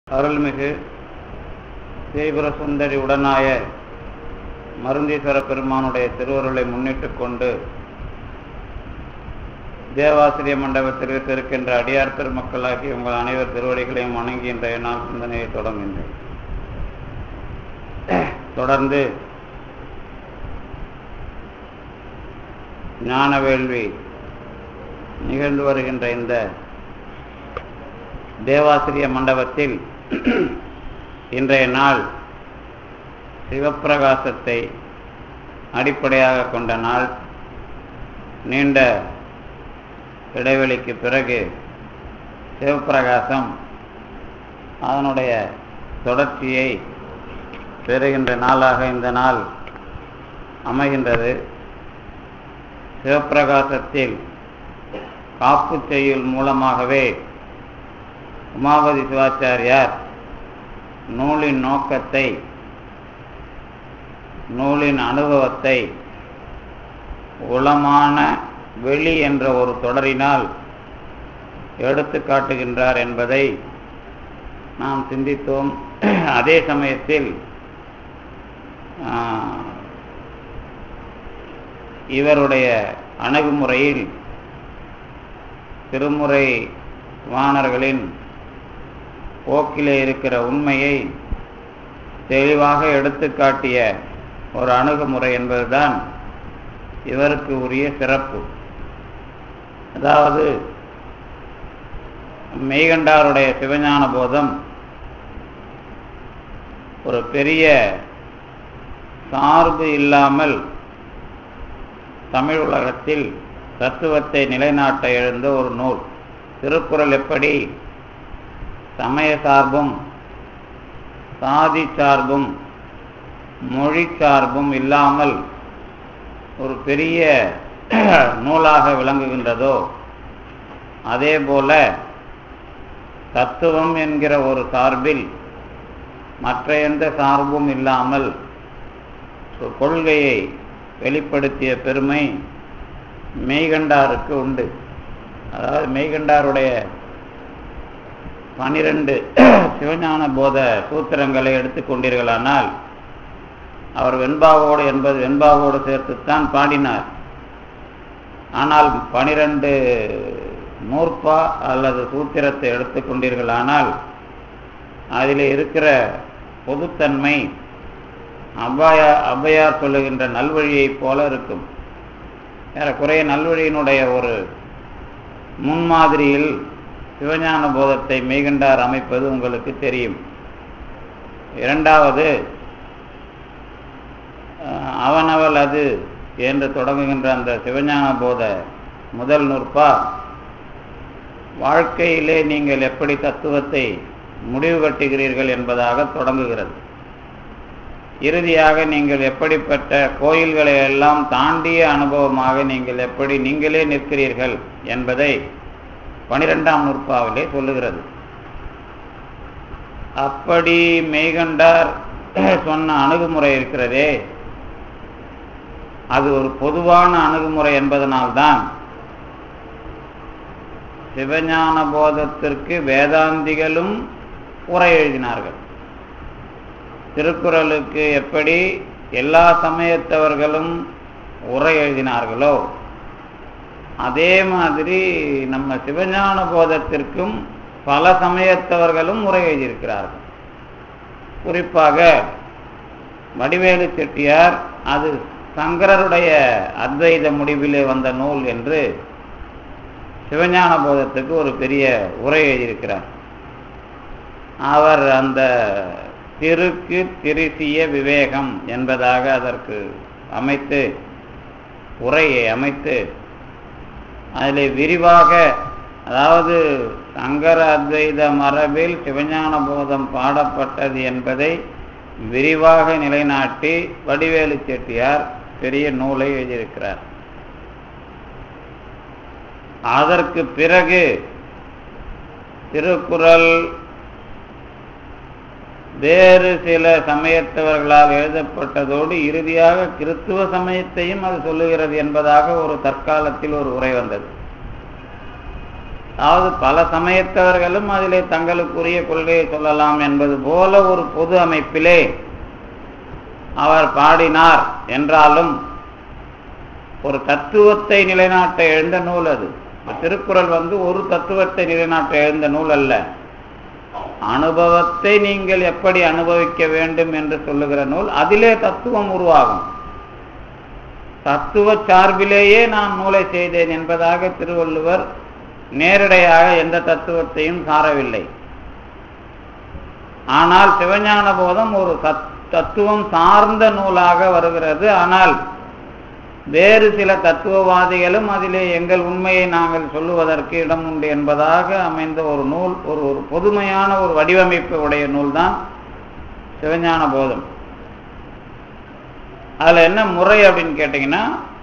அருள்மிகு ஸ்ரீபுர சுந்தரி உடனாய மருந்தீஸ்வர பெருமானுடைய திருவருளை முன்னிட்டு கொண்டு தேவாசிரிய மண்டபத்திற்கு இருக்கின்ற அடியார் பெருமக்களாகி உங்கள் அனைவர் திருவடிகளையும் வணங்கி இன்றைய நாள் சிந்தனையை தொடங்குகின்றேன் தொடர்ந்து ஞான வேள்வி நிகழ்ந்து வருகின்ற இந்த தேவாசிரிய மண்டபத்தில் இன்றைய நாள் சிவப்பிரகாசத்தை அடிப்படையாக கொண்ட நாள் நீண்ட இடைவெளிக்கு பிறகு சிவப்பிரகாசம் அதனுடைய தொடர்ச்சியை பெறுகின்ற நாளாக இந்த நாள் அமைகின்றது சிவப்பிரகாசத்தில் காப்பு செய்யுள் மூலமாகவே உமாபதி சிவாச்சாரியார் நூலின் நோக்கத்தை நூலின் அனுபவத்தை உளமான வெளி என்ற ஒரு தொடரினால் எடுத்து காட்டுகின்றார் என்பதை நாம் சிந்தித்தோம் அதே சமயத்தில் இவருடைய அணுகுமுறையில் திருமுறை வாணர்களின் போக்கிலே இருக்கிற உண்மையை தெளிவாக எடுத்துக்காட்டிய ஒரு அணுகுமுறை என்பதுதான் இவருக்கு உரிய சிறப்பு அதாவது மெய்கண்டாருடைய சிவஞான போதம் ஒரு பெரிய சார்பு இல்லாமல் தமிழ் உலகத்தில் தத்துவத்தை நிலைநாட்ட எழுந்த ஒரு நூல் திருக்குறள் எப்படி சமய சார்பும் சாதி சார்பும் மொழி சார்பும் இல்லாமல் ஒரு பெரிய நூலாக விளங்குகின்றதோ அதே போல தத்துவம் என்கிற ஒரு சார்பில் மற்ற எந்த சார்பும் இல்லாமல் கொள்கையை வெளிப்படுத்திய பெருமை மெய்கண்டாருக்கு உண்டு அதாவது மெய்கண்டாருடைய பனிரெண்டு சிவஞான போத சூத்திரங்களை எடுத்துக்கொண்டீர்களானால் அவர் வெண்பாவோடு என்பது வெண்பாவோடு சேர்த்துத்தான் பாடினார் ஆனால் பனிரெண்டு நூற்பா அல்லது சூத்திரத்தை எடுத்துக்கொண்டீர்களானால் அதில் இருக்கிற பொதுத்தன்மை அவ்வாயா ஔவையார் சொல்லுகின்ற நல்வழியைப் போல இருக்கும் ஏறக்குறைய நல்வழியினுடைய ஒரு முன்மாதிரியில் சிவஞான போதத்தை மெய்கண்டார் அமைப்பது உங்களுக்கு தெரியும் இரண்டாவது அவனவள் அது என்று தொடங்குகின்ற அந்த சிவஞான போத முதல் நூற்பா வாழ்க்கையிலே நீங்கள் எப்படி தத்துவத்தை முடிவு கட்டுகிறீர்கள் என்பதாக தொடங்குகிறது இறுதியாக நீங்கள் எப்படிப்பட்ட கோயில்களை எல்லாம் தாண்டிய அனுபவமாக நீங்கள் எப்படி நீங்களே நிற்கிறீர்கள் என்பதை பனிரெண்டாம் நூற்பாவிலே சொல்லுகிறது அப்படி மெய்கண்டார் சொன்ன அணுகுமுறை இருக்கிறதே அது ஒரு பொதுவான அணுகுமுறை என்பதனால்தான் சிவஞான போதத்திற்கு வேதாந்திகளும் உரை எழுதினார்கள் திருக்குறளுக்கு எப்படி எல்லா சமயத்தவர்களும் உரை எழுதினார்களோ அதே மாதிரி நம்ம சிவஞான போதத்திற்கும் பல சமயத்தவர்களும் உரை எழுதியிருக்கிறார்கள் குறிப்பாக வடிவேலு செட்டியார் அது சங்கரருடைய அத்வைத முடிவிலே வந்த நூல் என்று சிவஞான போதத்துக்கு ஒரு பெரிய உரை எழுதியிருக்கிறார் அவர் அந்த திருக்கு திருசிய விவேகம் என்பதாக அதற்கு அமைத்து உரையை அமைத்து அதில் விரிவாக அதாவது சங்கர அத்வைத மரபில் சிவஞான போதம் பாடப்பட்டது என்பதை விரிவாக நிலைநாட்டி வடிவேலு செட்டியார் பெரிய நூலை எழுதியிருக்கிறார் அதற்கு பிறகு திருக்குறள் வேறு சில சமயத்தவர்களால் எழுதப்பட்டதோடு இறுதியாக கிறித்துவ சமயத்தையும் அது சொல்லுகிறது என்பதாக ஒரு தற்காலத்தில் ஒரு உரை வந்தது அதாவது பல சமயத்தவர்களும் அதிலே தங்களுக்குரிய கொள்கையை சொல்லலாம் என்பது போல ஒரு பொது அமைப்பிலே அவர் பாடினார் என்றாலும் ஒரு தத்துவத்தை நிலைநாட்ட எழுந்த நூல் அது திருக்குறள் வந்து ஒரு தத்துவத்தை நிலைநாட்ட எழுந்த நூல் அல்ல அனுபவத்தை நீங்கள் எப்படி அனுபவிக்க வேண்டும் என்று சொல்லுகிற நூல் அதிலே தத்துவம் உருவாகும் தத்துவ சார்பிலேயே நான் நூலை செய்தேன் என்பதாக திருவள்ளுவர் நேரடியாக எந்த தத்துவத்தையும் சாரவில்லை ஆனால் சிவஞான போதம் ஒரு தத்துவம் சார்ந்த நூலாக வருகிறது ஆனால் வேறு சில தத்துவவாதிகளும் அதிலே எங்கள் உண்மையை நாங்கள் சொல்லுவதற்கு இடம் உண்டு என்பதாக அமைந்த ஒரு நூல் ஒரு ஒரு பொதுமையான ஒரு வடிவமைப்பு உடைய நூல் தான் சிவஞான போதம் அதில் என்ன முறை அப்படின்னு கேட்டிங்கன்னா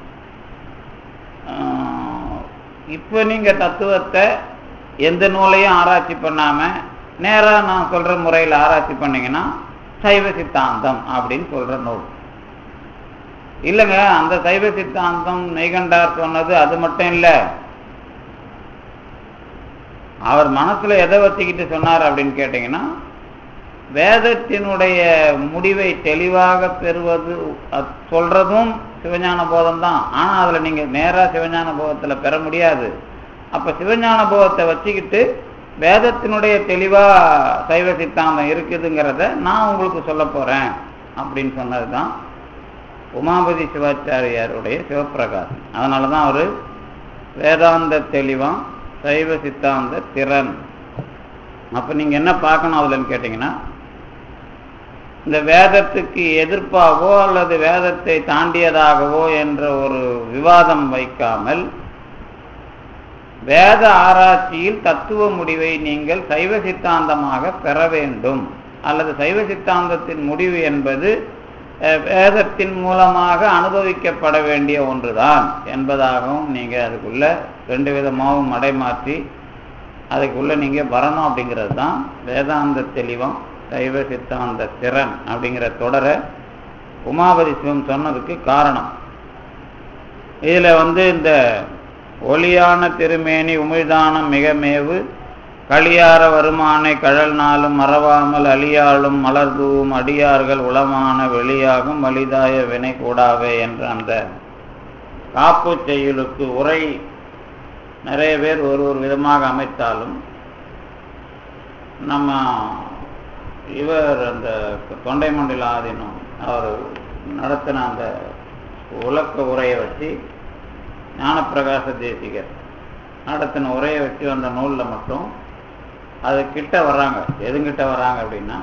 இப்போ நீங்கள் தத்துவத்தை எந்த நூலையும் ஆராய்ச்சி பண்ணாமல் நேராக நான் சொல்கிற முறையில் ஆராய்ச்சி பண்ணிங்கன்னா சைவ சித்தாந்தம் அப்படின்னு சொல்கிற நூல் இல்லைங்க அந்த சைவ சித்தாந்தம் நெய்கண்டார் சொன்னது அது மட்டும் இல்லை அவர் மனசுல எதை வச்சுக்கிட்டு சொன்னார் அப்படின்னு கேட்டீங்கன்னா வேதத்தினுடைய முடிவை தெளிவாக பெறுவது சொல்றதும் சிவஞான போதம் தான் ஆனா அதுல நீங்க நேரா சிவஞான போதத்துல பெற முடியாது அப்ப சிவஞான போதத்தை வச்சுக்கிட்டு வேதத்தினுடைய தெளிவா சைவ சித்தாந்தம் இருக்குதுங்கிறத நான் உங்களுக்கு சொல்ல போறேன் அப்படின்னு சொன்னதுதான் உமாபதி சிவாச்சாரியாருடைய சிவப்பிரகாசம் அதனால தான் அவர் வேதாந்த தெளிவான் சைவ சித்தாந்த திறன் அப்போ நீங்கள் என்ன பார்க்கணும் அதுலன்னு கேட்டிங்கன்னா இந்த வேதத்துக்கு எதிர்ப்பாகவோ அல்லது வேதத்தை தாண்டியதாகவோ என்ற ஒரு விவாதம் வைக்காமல் வேத ஆராய்ச்சியில் தத்துவ முடிவை நீங்கள் சைவ சித்தாந்தமாக பெற வேண்டும் அல்லது சைவ சித்தாந்தத்தின் முடிவு என்பது வேதத்தின் மூலமாக அனுபவிக்கப்பட வேண்டிய ஒன்றுதான் என்பதாகவும் நீங்கள் அதுக்குள்ள ரெண்டு விதமாகவும் மடைமாற்றி அதுக்குள்ள நீங்கள் வரணும் அப்படிங்கிறது தான் வேதாந்த தெளிவம் சைவ சித்தாந்த திறன் அப்படிங்கிற தொடரை உமாபதி சிவம் சொன்னதுக்கு காரணம் இதில் வந்து இந்த ஒளியான திருமேனி உமிழ்தானம் மிக மேவு களியார வருமானை கழல் நாளும் மறவாமல் அழியாளும் மலர்தூவும் அடியார்கள் உளமான வெளியாகும் வலிதாய வினை கூடாவே என்ற அந்த காப்பு செயலுக்கு உரை நிறைய பேர் ஒரு ஒரு விதமாக அமைத்தாலும் நம்ம இவர் அந்த தொண்டை மண்டல ஆதீனம் அவர் நடத்தின அந்த உலக்க உரையை வச்சு ஞானப்பிரகாச தேசிகர் நடத்தின உரையை வச்சு வந்த நூலில் மட்டும் அது கிட்ட வர்றாங்க எதுங்கிட்ட வர்றாங்க அப்படின்னா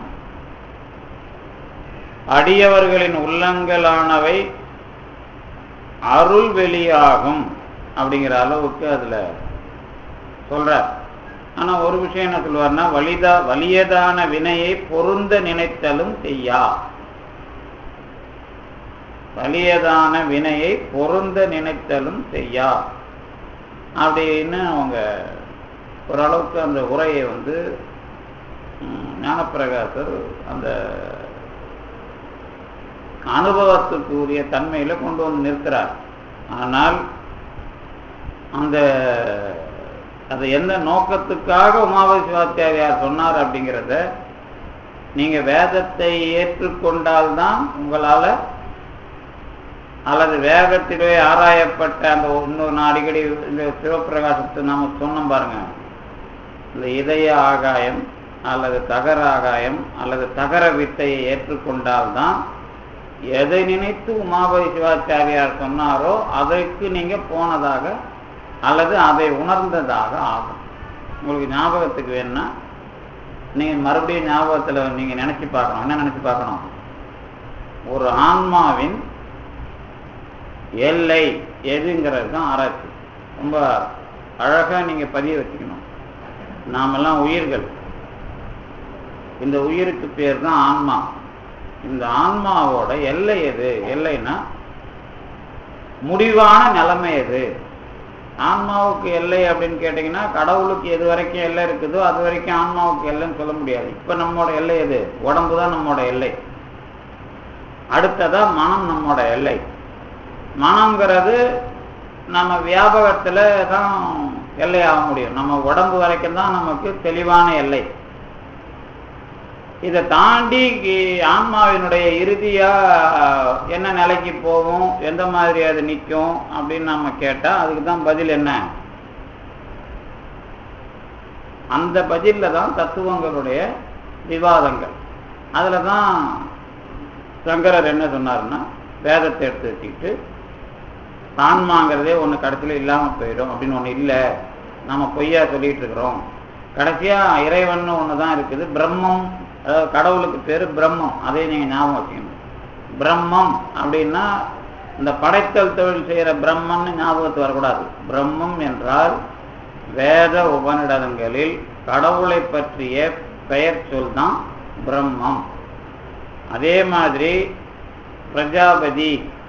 அடியவர்களின் உள்ளங்களானவை அருள் வெளியாகும் அப்படிங்கிற அளவுக்கு அதுல சொல்றார் ஆனா ஒரு விஷயம் என்ன சொல்லுவார்னா வலிதா வலியதான வினையை பொருந்த நினைத்தலும் செய்யா வலியதான வினையை பொருந்த நினைத்தலும் செய்யா அப்படின்னு அவங்க ஓரளவுக்கு அந்த உரையை வந்து ஞானப்பிரகாசர் அந்த அனுபவத்துக்கு உரிய தன்மையில கொண்டு வந்து நிறுத்துறார் ஆனால் அந்த அது எந்த நோக்கத்துக்காக உமாபதி சிவாச்சாரியார் சொன்னார் அப்படிங்கிறத நீங்க வேதத்தை ஏற்றுக்கொண்டால்தான் உங்களால அல்லது வேகத்திலே ஆராயப்பட்ட அந்த இன்னொரு நான் அடிக்கடி இந்த சிவப்பிரகாசத்தை நாம சொன்னோம் பாருங்க இந்த இதய ஆகாயம் அல்லது தகர ஆகாயம் அல்லது தகர வித்தையை ஏற்றுக்கொண்டால்தான் எதை நினைத்து உமாபதி சிவாச்சாரியார் சொன்னாரோ அதற்கு நீங்க போனதாக அல்லது அதை உணர்ந்ததாக ஆகும் உங்களுக்கு ஞாபகத்துக்கு வேணும்னா நீங்க மறுபடியும் ஞாபகத்துல நீங்க நினைச்சு பார்க்கணும் என்ன நினைச்சு பார்க்கணும் ஒரு ஆன்மாவின் எல்லை எதுங்கிறது தான் ஆராய்ச்சி ரொம்ப அழகா நீங்க பதிய வச்சுக்கணும் நாமெல்லாம் உயிர்கள் இந்த உயிருக்கு பேர் தான் ஆன்மா இந்த ஆன்மாவோட எல்லை எது எல்லைன்னா முடிவான நிலைமை எது ஆன்மாவுக்கு எல்லை அப்படின்னு கேட்டிங்கன்னா கடவுளுக்கு எது வரைக்கும் எல்லை இருக்குதோ அது வரைக்கும் ஆன்மாவுக்கு எல்லைன்னு சொல்ல முடியாது இப்போ நம்மளோட எல்லை எது உடம்பு தான் நம்மளோட எல்லை அடுத்ததா மனம் நம்மோட எல்லை மனம்ங்கிறது நம்ம வியாபகத்தில் தான் எல்லையாக முடியும் நம்ம உடம்பு வரைக்கும் தான் நமக்கு தெளிவான எல்லை இதை தாண்டி இ- ஆன்மாவினுடைய இறுதியா என்ன நிலைக்கு போகும் எந்த மாதிரி அது நிற்கும் அப்படின்னு நம்ம கேட்டா அதுக்கு தான் பதில் என்ன அந்த பதில்ல தான் தத்துவங்களுடைய விவாதங்கள் அதுல தான் சங்கரர் என்ன சொன்னாருன்னா வேதத்தை எடுத்து வச்சுக்கிட்டு ஆன்மாங்கிறதே ஒன்று கடைசியில் இல்லாமல் போயிடும் அப்படின்னு ஒன்று இல்லை நம்ம பொய்யா சொல்லிட்டு இருக்கிறோம் கடைசியா இறைவன் ஒன்று தான் இருக்குது பிரம்மம் அதாவது கடவுளுக்கு பேர் பிரம்மம் அதை நீங்கள் ஞாபகம் வச்சுக்கணும் பிரம்மம் அப்படின்னா இந்த படைத்தல் தொழில் செய்கிற பிரம்மன்னு ஞாபகத்து வரக்கூடாது பிரம்மம் என்றால் வேத உபநிடதங்களில் கடவுளை பற்றிய பெயர் சொல் தான் பிரம்மம் அதே மாதிரி பிரஜாபதி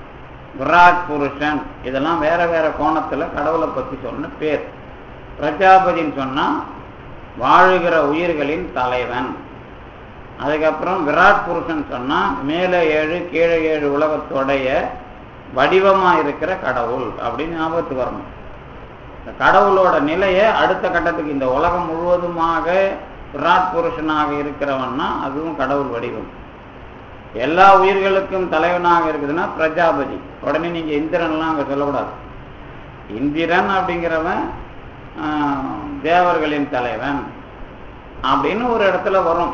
விராட் புருஷன் இதெல்லாம் வேற வேற கோணத்துல கடவுளை பத்தி சொன்ன பேர் பிரஜாபதின்னு சொன்னா வாழுகிற உயிர்களின் தலைவன் அதுக்கப்புறம் விராட் புருஷன் சொன்னா மேலே ஏழு கீழே ஏழு உலகத்தோடைய வடிவமா இருக்கிற கடவுள் அப்படின்னு ஞாபகத்துக்கு வரணும் இந்த கடவுளோட நிலையை அடுத்த கட்டத்துக்கு இந்த உலகம் முழுவதுமாக விராட் புருஷனாக இருக்கிறவன்னா அதுவும் கடவுள் வடிவம் எல்லா உயிர்களுக்கும் தலைவனாக இருக்குதுன்னா பிரஜாபதி உடனே நீங்க இந்திரன்லாம் அங்க சொல்லக்கூடாது இந்திரன் அப்படிங்கிறவன் ஆஹ், தேவர்களின் தலைவன் அப்படின்னு ஒரு இடத்துல வரும்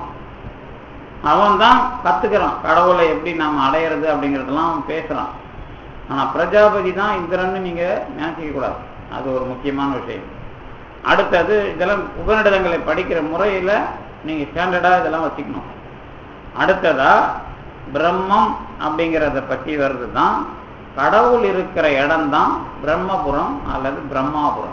அவன் தான் கத்துக்கிறான் கடவுளை எப்படி நாம அடையிறது அப்படிங்கிறதெல்லாம் அவன் பேசுறான் ஆனா பிரஜாபதி தான் இந்திரன்னு நீங்க நினைச்சிக்க கூடாது அது ஒரு முக்கியமான விஷயம் அடுத்தது இதெல்லாம் உபநிடதங்களை படிக்கிற முறையில நீங்க ஸ்டாண்டர்டா இதெல்லாம் வச்சுக்கணும் அடுத்ததா பிரம்மம் அப்படிங்கிறத பற்றி வருது தான் கடவுள் இருக்கிற இடம்தான் பிரம்மபுரம் அல்லது பிரம்மாபுரம்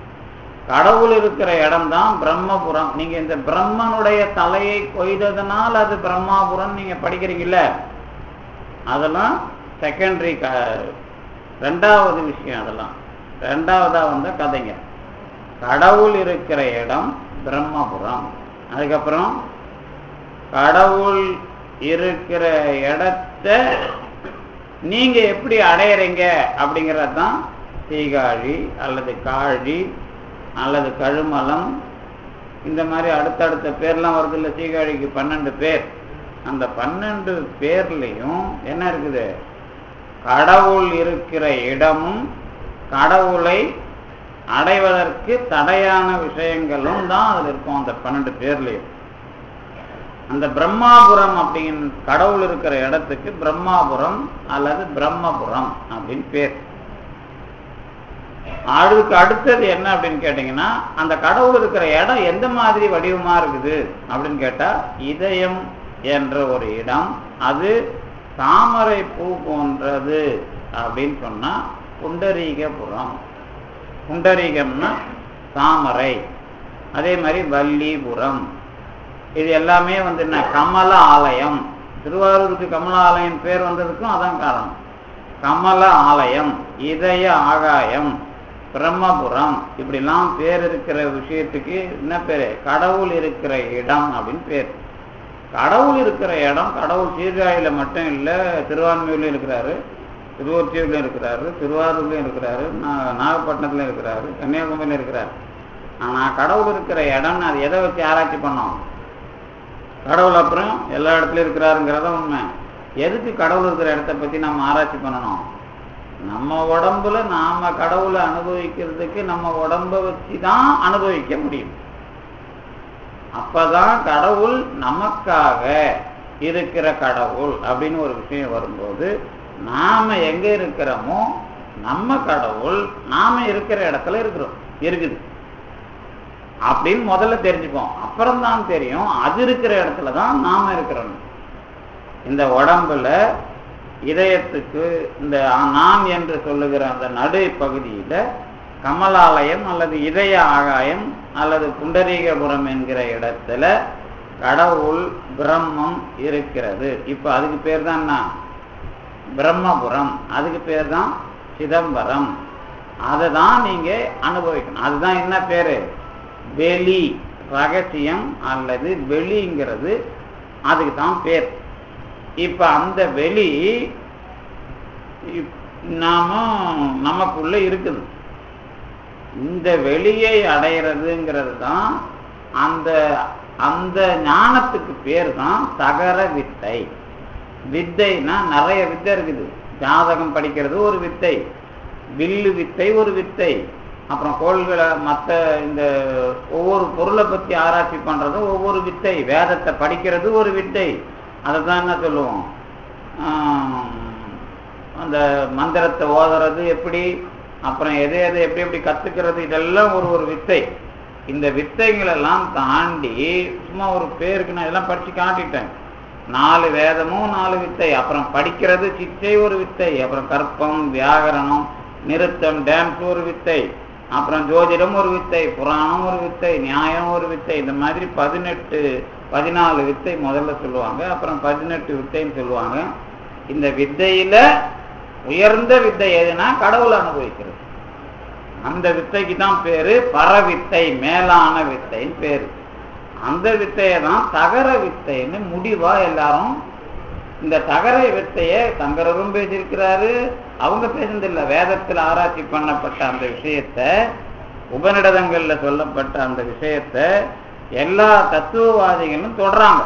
கடவுள் இருக்கிற இடம்தான் பிரம்மபுரம் நீங்க இந்த பிரம்மனுடைய தலையை கொய்ததனால் அது பிரம்மாபுரம் நீங்க படிக்கிறீங்கல்ல அதெல்லாம் செகண்டரி க ரெண்டாவது விஷயம் அதெல்லாம் ரெண்டாவதா வந்த கதைங்க கடவுள் இருக்கிற இடம் பிரம்மபுரம் அதுக்கப்புறம் கடவுள் இருக்கிற இடத்த நீங்க எப்படி அடையறீங்க அப்படிங்கிறது தான் சீகாழி அல்லது காழி அல்லது கழுமலம் இந்த மாதிரி அடுத்தடுத்த பேர்லாம் வருது இல்லை சீகாழிக்கு பன்னெண்டு பேர் அந்த பன்னெண்டு பேர்லையும் என்ன இருக்குது கடவுள் இருக்கிற இடமும் கடவுளை அடைவதற்கு தடையான விஷயங்களும் தான் அதுல இருக்கும் அந்த பன்னெண்டு பேர்லையும் அந்த பிரம்மாபுரம் அப்படின்னு கடவுள் இருக்கிற இடத்துக்கு பிரம்மாபுரம் அல்லது பிரம்மபுரம் அப்படின்னு பேர் அதுக்கு அடுத்தது என்ன அப்படின்னு கேட்டீங்கன்னா அந்த கடவுள் இருக்கிற இடம் எந்த மாதிரி வடிவமா இருக்குது அப்படின்னு கேட்டா இதயம் என்ற ஒரு இடம் அது தாமரை பூ போன்றது அப்படின்னு சொன்னா புண்டரீகபுரம் புண்டரீகம்னா தாமரை அதே மாதிரி வள்ளிபுரம் இது எல்லாமே வந்து என்ன கமல ஆலயம் திருவாரூருக்கு கமல ஆலயம் பேர் வந்ததுக்கும் அதான் காரணம் கமல ஆலயம் இதய ஆகாயம் பிரம்மபுரம் இப்படிலாம் பேர் இருக்கிற விஷயத்துக்கு என்ன பேரு கடவுள் இருக்கிற இடம் அப்படின்னு பேர் கடவுள் இருக்கிற இடம் கடவுள் சீர்காழியில மட்டும் இல்லை திருவான்மையூர்லயும் இருக்கிறாரு திருவொற்றியூர்லயும் இருக்கிறாரு திருவாரூர்லயும் இருக்கிறாரு நா- நாகப்பட்டினத்துல இருக்கிறாரு கன்னியாகுமரியில இருக்கிறாரு ஆனா கடவுள் இருக்கிற இடம்னு அது எதை வச்சு ஆராய்ச்சி பண்ணோம் கடவுள் அப்புறம் எல்லா இடத்துலயும் இருக்கிறாருங்கிறத உண்மை எதுக்கு கடவுள் இருக்கிற இடத்த பத்தி நம்ம ஆராய்ச்சி பண்ணணும் நம்ம உடம்புல நாம கடவுளை அனுபவிக்கிறதுக்கு நம்ம உடம்ப வச்சு தான் அனுபவிக்க முடியும் அப்பதான் கடவுள் நமக்காக இருக்கிற கடவுள் அப்படின்னு ஒரு விஷயம் வரும்போது நாம எங்க இருக்கிறோமோ நம்ம கடவுள் நாம இருக்கிற இடத்துல இருக்கிறோம் இருக்குது அப்படின்னு முதல்ல தெரிஞ்சுப்போம் அப்புறம் தான் தெரியும் அது இருக்கிற இடத்துல தான் நாம இருக்கிறோம் இந்த உடம்புல இதயத்துக்கு இந்த நான் என்று சொல்லுகிற அந்த நடு பகுதியில கமலாலயம் அல்லது இதய ஆகாயம் அல்லது புண்டரீகபுரம் என்கிற இடத்துல கடவுள் பிரம்மம் இருக்கிறது இப்ப அதுக்கு பேர் தான் என்ன பிரம்மபுரம் அதுக்கு பேர் தான் சிதம்பரம் அதை தான் நீங்க அனுபவிக்கணும் அதுதான் என்ன பேரு வெளி ரகசியம் அல்லது வெளிங்கிறது அதுக்கு தான் பேர் இப்ப அந்த வெளி இப்- நாம நமக்குள்ள இருக்குது இந்த வெளியை அடையிறதுங்கிறது தான் அந்த அந்த ஞானத்துக்கு பேர் தான் தகர வித்தை வித்தைனா நிறைய வித்தை இருக்குது ஜாதகம் படிக்கிறது ஒரு வித்தை வில்லு வித்தை ஒரு வித்தை அப்புறம் கோள்களை மற்ற இந்த ஒவ்வொரு பொருளை பற்றி ஆராய்ச்சி பண்ணுறது ஒவ்வொரு வித்தை வேதத்தை படிக்கிறது ஒரு வித்தை அதை தான் என்ன சொல்லுவோம் ஆம், அந்த மந்திரத்தை ஓதுறது எப்படி அப்புறம் எதை எதை எப்படி எப்படி கற்றுக்கிறது இதெல்லாம் ஒரு ஒரு வித்தை இந்த வித்தைகளெல்லாம் தாண்டி சும்மா ஒரு பேருக்கு நான் இதெல்லாம் படித்து காட்டிட்டேன் நாலு வேதமும் நாலு வித்தை அப்புறம் படிக்கிறது சிச்சை ஒரு வித்தை அப்புறம் கற்பம் வியாகரணம் நிறுத்தம் டான்ஸ் ஒரு வித்தை அப்புறம் ஜோதிடம் ஒரு வித்தை புராணம் ஒரு வித்தை நியாயம் ஒரு வித்தை இந்த மாதிரி பதினெட்டு பதினாலு வித்தை முதல்ல சொல்லுவாங்க அப்புறம் பதினெட்டு வித்தைன்னு சொல்லுவாங்க இந்த வித்தையில உயர்ந்த வித்தை எதுனா கடவுளை அனுபவிக்கிறது அந்த வித்தைக்கு தான் பேரு பரவித்தை மேலான வித்தைன்னு பேரு அந்த வித்தையை தான் தகர வித்தைன்னு முடிவா எல்லாரும் இந்த தகர வித்தையை சங்கரரும் பேசியிருக்கிறாரு அவங்க பேசுனதில்லை வேதத்தில் ஆராய்ச்சி பண்ணப்பட்ட அந்த விஷயத்த உபநிடதங்கள்ல சொல்லப்பட்ட அந்த விஷயத்த எல்லா தத்துவவாதிகளும் தொடறாங்க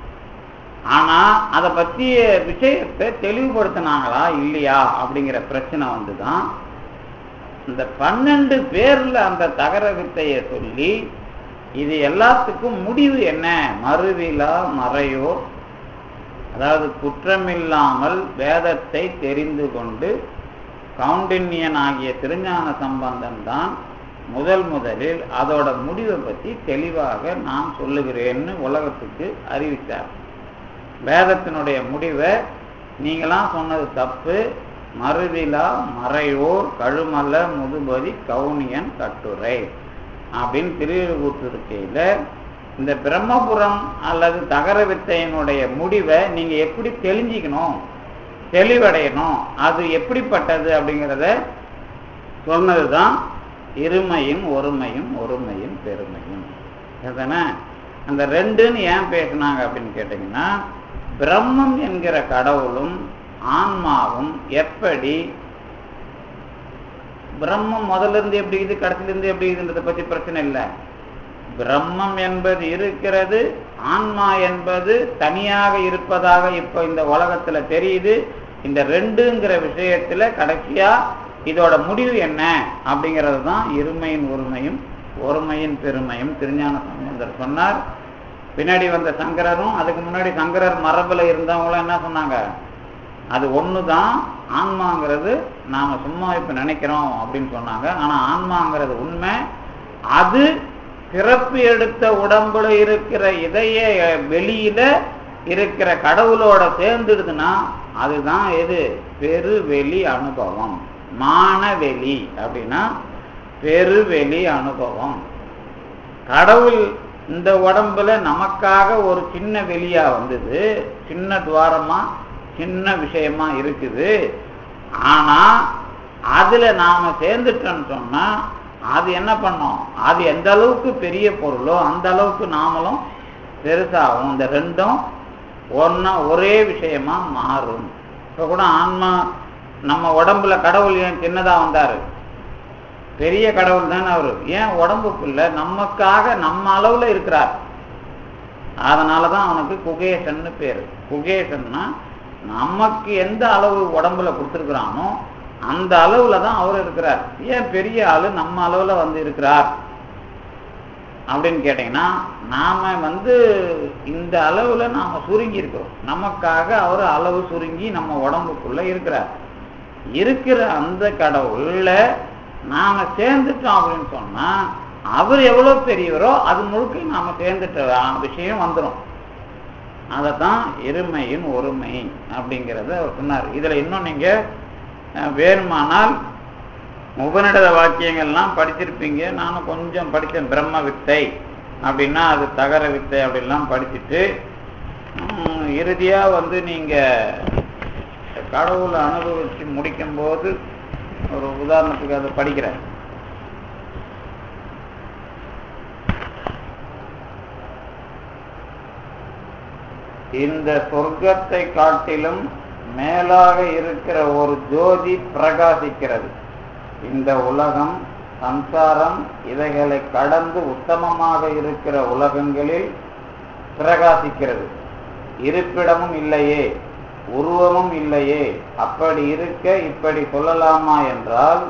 ஆனா அதை பற்றிய விஷயத்தை தெளிவுபடுத்தினாங்களா இல்லையா அப்படிங்கிற பிரச்சனை வந்துதான் இந்த பன்னெண்டு பேர்ல அந்த தகர வித்தையை சொல்லி இது எல்லாத்துக்கும் முடிவு என்ன மறுவிலா மறையோ அதாவது குற்றமில்லாமல் வேதத்தை தெரிந்து கொண்டு கவுண்டின்யன் ஆகிய திருஞான சம்பந்தன் தான் முதல் முதலில் அதோட முடிவை பற்றி தெளிவாக நான் சொல்லுகிறேன்னு உலகத்துக்கு அறிவித்தார் வேதத்தினுடைய முடிவை நீங்களாம் சொன்னது தப்பு மறுவிலா மறையோர் கழுமல்ல முதுபதி கவுனியன் கட்டுரை அப்படின்னு திருவிழுக்கூற்றிருக்கையில் இந்த பிரம்மபுரம் அல்லது தகர வித்தையினுடைய முடிவை நீங்க எப்படி தெரிஞ்சுக்கணும் தெளிவடையணும் அது எப்படிப்பட்டது அப்படிங்கிறத சொன்னதுதான் இருமையும் ஒருமையும் ஒருமையும் பெருமையும் அதுதானே அந்த ரெண்டுன்னு ஏன் பேசினாங்க அப்படின்னு கேட்டிங்கன்னா பிரம்மம் என்கிற கடவுளும் ஆன்மாவும் எப்படி பிரம்மம் முதல்ல இருந்து எப்படி இது கடைசில இருந்து எப்படி இதுன்றதை பத்தி பிரச்சனை இல்லை பிரம்மம் என்பது இருக்கிறது ஆன்மா என்பது தனியாக இருப்பதாக இப்ப இந்த உலகத்துல தெரியுது இந்த ரெண்டுங்கிற விஷயத்துல கடைசியா இதோட முடிவு என்ன அப்படிங்கிறது தான் இருமையின் ஒருமையும் ஒருமையின் பெருமையும் திருஞான சம்பந்தர் சொன்னார் பின்னாடி வந்த சங்கரரும் அதுக்கு முன்னாடி சங்கரர் மரபுல இருந்தவங்களும் என்ன சொன்னாங்க அது ஒன்று தான் ஆன்மாங்கிறது நாம் சும்மா இப்போ நினைக்கிறோம் அப்படின்னு சொன்னாங்க ஆனால் ஆன்மாங்கிறது உண்மை அது பிறப்பு எடுத்த உடம்புல இருக்கிற இதய வெளியில இருக்கிற கடவுளோட சேர்ந்துடுதுன்னா அதுதான் எது பெருவெளி அனுபவம் மானவெளி அப்படின்னா பெருவெளி அனுபவம் கடவுள் இந்த உடம்புல நமக்காக ஒரு சின்ன வெளியா வந்தது சின்ன துவாரமா சின்ன விஷயமா இருக்குது ஆனா அதுல நாம சேர்ந்துட்டோம்னு சொன்னா அது என்ன பண்ணோம் அது எந்த அளவுக்கு பெரிய பொருளோ அந்த அளவுக்கு நாமளும் பெருசாகும் இந்த ரெண்டும் ஒன்னா ஒரே விஷயமா மாறும் இப்ப கூட ஆன்மா நம்ம உடம்புல கடவுள் ஏன் சின்னதா வந்தாரு பெரிய கடவுள் தானே அவரு ஏன் உடம்புக்குள்ள நமக்காக நம்ம அளவுல இருக்கிறார் அதனாலதான் அவனுக்கு குகேசன்னு பேரு குகேசன்னா நமக்கு எந்த அளவு உடம்புல கொடுத்துருக்குறானோ அந்த அளவுல தான் அவர் இருக்கிறார் ஏன் பெரிய ஆளு நம்ம அளவுல வந்து இருக்கிறார் அப்படின்னு கேட்டீங்கன்னா நாம வந்து இந்த அளவுல நாம சுருங்கி இருக்கிறோம் நமக்காக அவர் அளவு சுருங்கி நம்ம உடம்புக்குள்ள இருக்கிறார் இருக்கிற அந்த கடவுள்ல நாம சேர்ந்துட்டோம் அப்படின்னு சொன்னா அவர் எவ்வளவு பெரியவரோ அது முழுக்க நாம சேர்ந்துட்ட விஷயம் வந்துடும் அதைத்தான் இருமையின் ஒருமை அப்படிங்கிறத அவர் சொன்னார் இதுல இன்னும் நீங்க அஹ், வேணுமானால் உபநிடத வாக்கியங்கள்லாம் படிச்சிருப்பீங்க நானும் கொஞ்சம் படித்தேன் பிரம்ம வித்தை அப்படின்னா அது தகர வித்தை அப்படிலாம் படிச்சுட்டு உம், இறுதியா வந்து நீங்க கடவுளை அனுபவிச்சு முடிக்கும்போது ஒரு உதாரணத்துக்கு அதை படிக்கிறேன் இந்த சொர்க்கத்தை காட்டிலும் மேலாக இருக்கிற ஒரு ஜோதி பிரகாசிக்கிறது இந்த உலகம் சம்சாரம் இவைகளை கடந்து உத்தமமாக இருக்கிற உலகங்களில் பிரகாசிக்கிறது இருப்பிடமும் இல்லையே உருவமும் இல்லையே அப்படி இருக்க இப்படி சொல்லலாமா என்றால்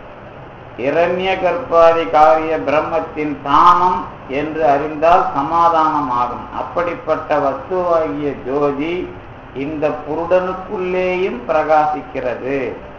இரண்ய கற்பாதி காரிய பிரம்மத்தின் தானம் என்று அறிந்தால் சமாதானமாகும் அப்படிப்பட்ட வஸ்துவாகிய ஜோதி இந்த புருடனுக்குள்ளேயும் பிரகாசிக்கிறது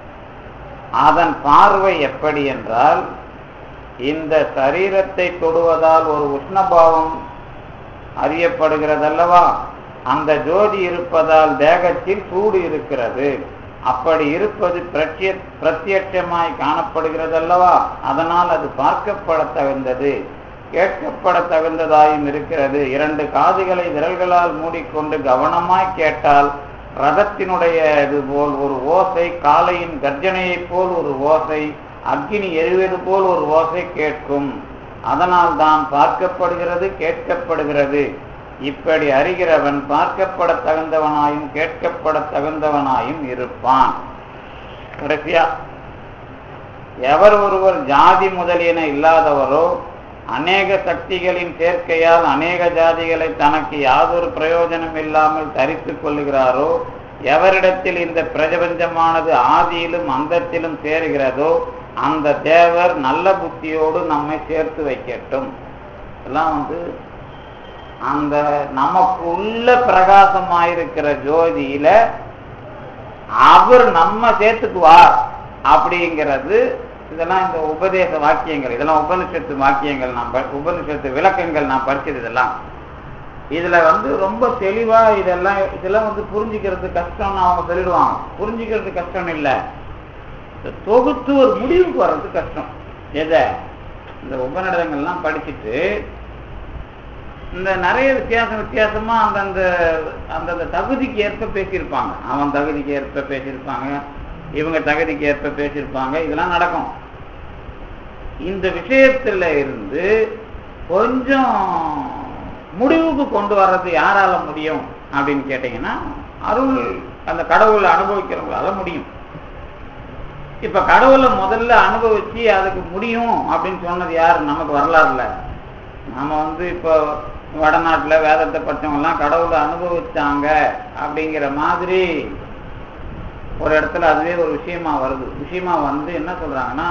அதன் பார்வை எப்படி என்றால் இந்த சரீரத்தை தொடுவதால் ஒரு உஷ்ணபாவம் அறியப்படுகிறதல்லவா அந்த ஜோதி இருப்பதால் தேகத்தில் சூடு இருக்கிறது அப்படி இருப்பது பிரத்ய பிரத்யட்சமாய் காணப்படுகிறதல்லவா அதனால் அது பார்க்கப்பட தகுந்தது கேட்கப்பட தகுந்ததாயும் இருக்கிறது இரண்டு காதுகளை விரல்களால் மூடிக்கொண்டு கவனமாய் கேட்டால் ரதத்தினுடைய இது போல் ஒரு ஓசை காலையின் கர்ஜனையைப் போல் ஒரு ஓசை அக்கினி எரிவது போல் ஒரு ஓசை கேட்கும் அதனால் தான் பார்க்கப்படுகிறது கேட்கப்படுகிறது இப்படி அறிகிறவன் பார்க்கப்பட தகுந்தவனாயும் கேட்கப்பட தகுந்தவனாயும் இருப்பான் கடைசியா எவர் ஒருவர் ஜாதி முதலியன இல்லாதவரோ அநேக சக்திகளின் சேர்க்கையால் அநேக ஜாதிகளை தனக்கு யாதொரு பிரயோஜனம் இல்லாமல் தரித்துக் கொள்ளுகிறாரோ எவரிடத்தில் இந்த பிரபஞ்சமானது ஆதியிலும் அந்தத்திலும் சேருகிறதோ அந்த தேவர் நல்ல புத்தியோடு நம்மை சேர்த்து வைக்கட்டும் இதெல்லாம் வந்து அந்த நமக்கு உள்ள பிரகாசமாயிருக்கிற ஜோதியில அவர் நம்ம சேர்த்துக்குவார் அப்படிங்கிறது இதெல்லாம் இந்த உபதேச வாக்கியங்கள் இதெல்லாம் உபனிஷத்து வாக்கியங்கள் நான் ப- உபனிஷத்து விளக்கங்கள் நான் படிச்சது இதெல்லாம் இதுல வந்து ரொம்ப தெளிவா இதெல்லாம் இதெல்லாம் வந்து புரிஞ்சுக்கிறது கஷ்டம்னு அவங்க சொல்லிடுவாங்க புரிஞ்சுக்கிறது கஷ்டம் இல்லை இதை தொகுத்து ஒரு முடிவுக்கு வர்றது கஷ்டம் எதை இந்த உபநிடதங்கள்லாம் படிச்சுட்டு இந்த நிறைய வித்தியாசம் வித்தியாசமா அந்தந்த அந்தந்த தகுதிக்கு ஏற்ப பேசியிருப்பாங்க அவன் தகுதிக்கு ஏற்ப பேசியிருப்பாங்க இவங்க தகுதிக்கு ஏற்ப பேசியிருப்பாங்க இதெல்லாம் நடக்கும் இந்த விஷயத்துல இருந்து கொஞ்சம் முடிவுக்கு கொண்டு வர்றது யாரால முடியும் அப்படின்னு கேட்டீங்கன்னா அருள் அந்த கடவுளை அனுபவிக்கிறவங்களால முடியும் இப்ப கடவுளை முதல்ல அனுபவிச்சு அதுக்கு முடியும் அப்படின்னு சொன்னது யார் நமக்கு வரலாறுல நாம வந்து இப்போ வடநாட்டுல வேதத்தை படிச்சவங்க எல்லாம் கடவுளை அனுபவிச்சாங்க அப்படிங்கிற மாதிரி ஒரு இடத்துல அதுவே ஒரு விஷயமா வருது விஷயமா வந்து என்ன சொல்றாங்கன்னா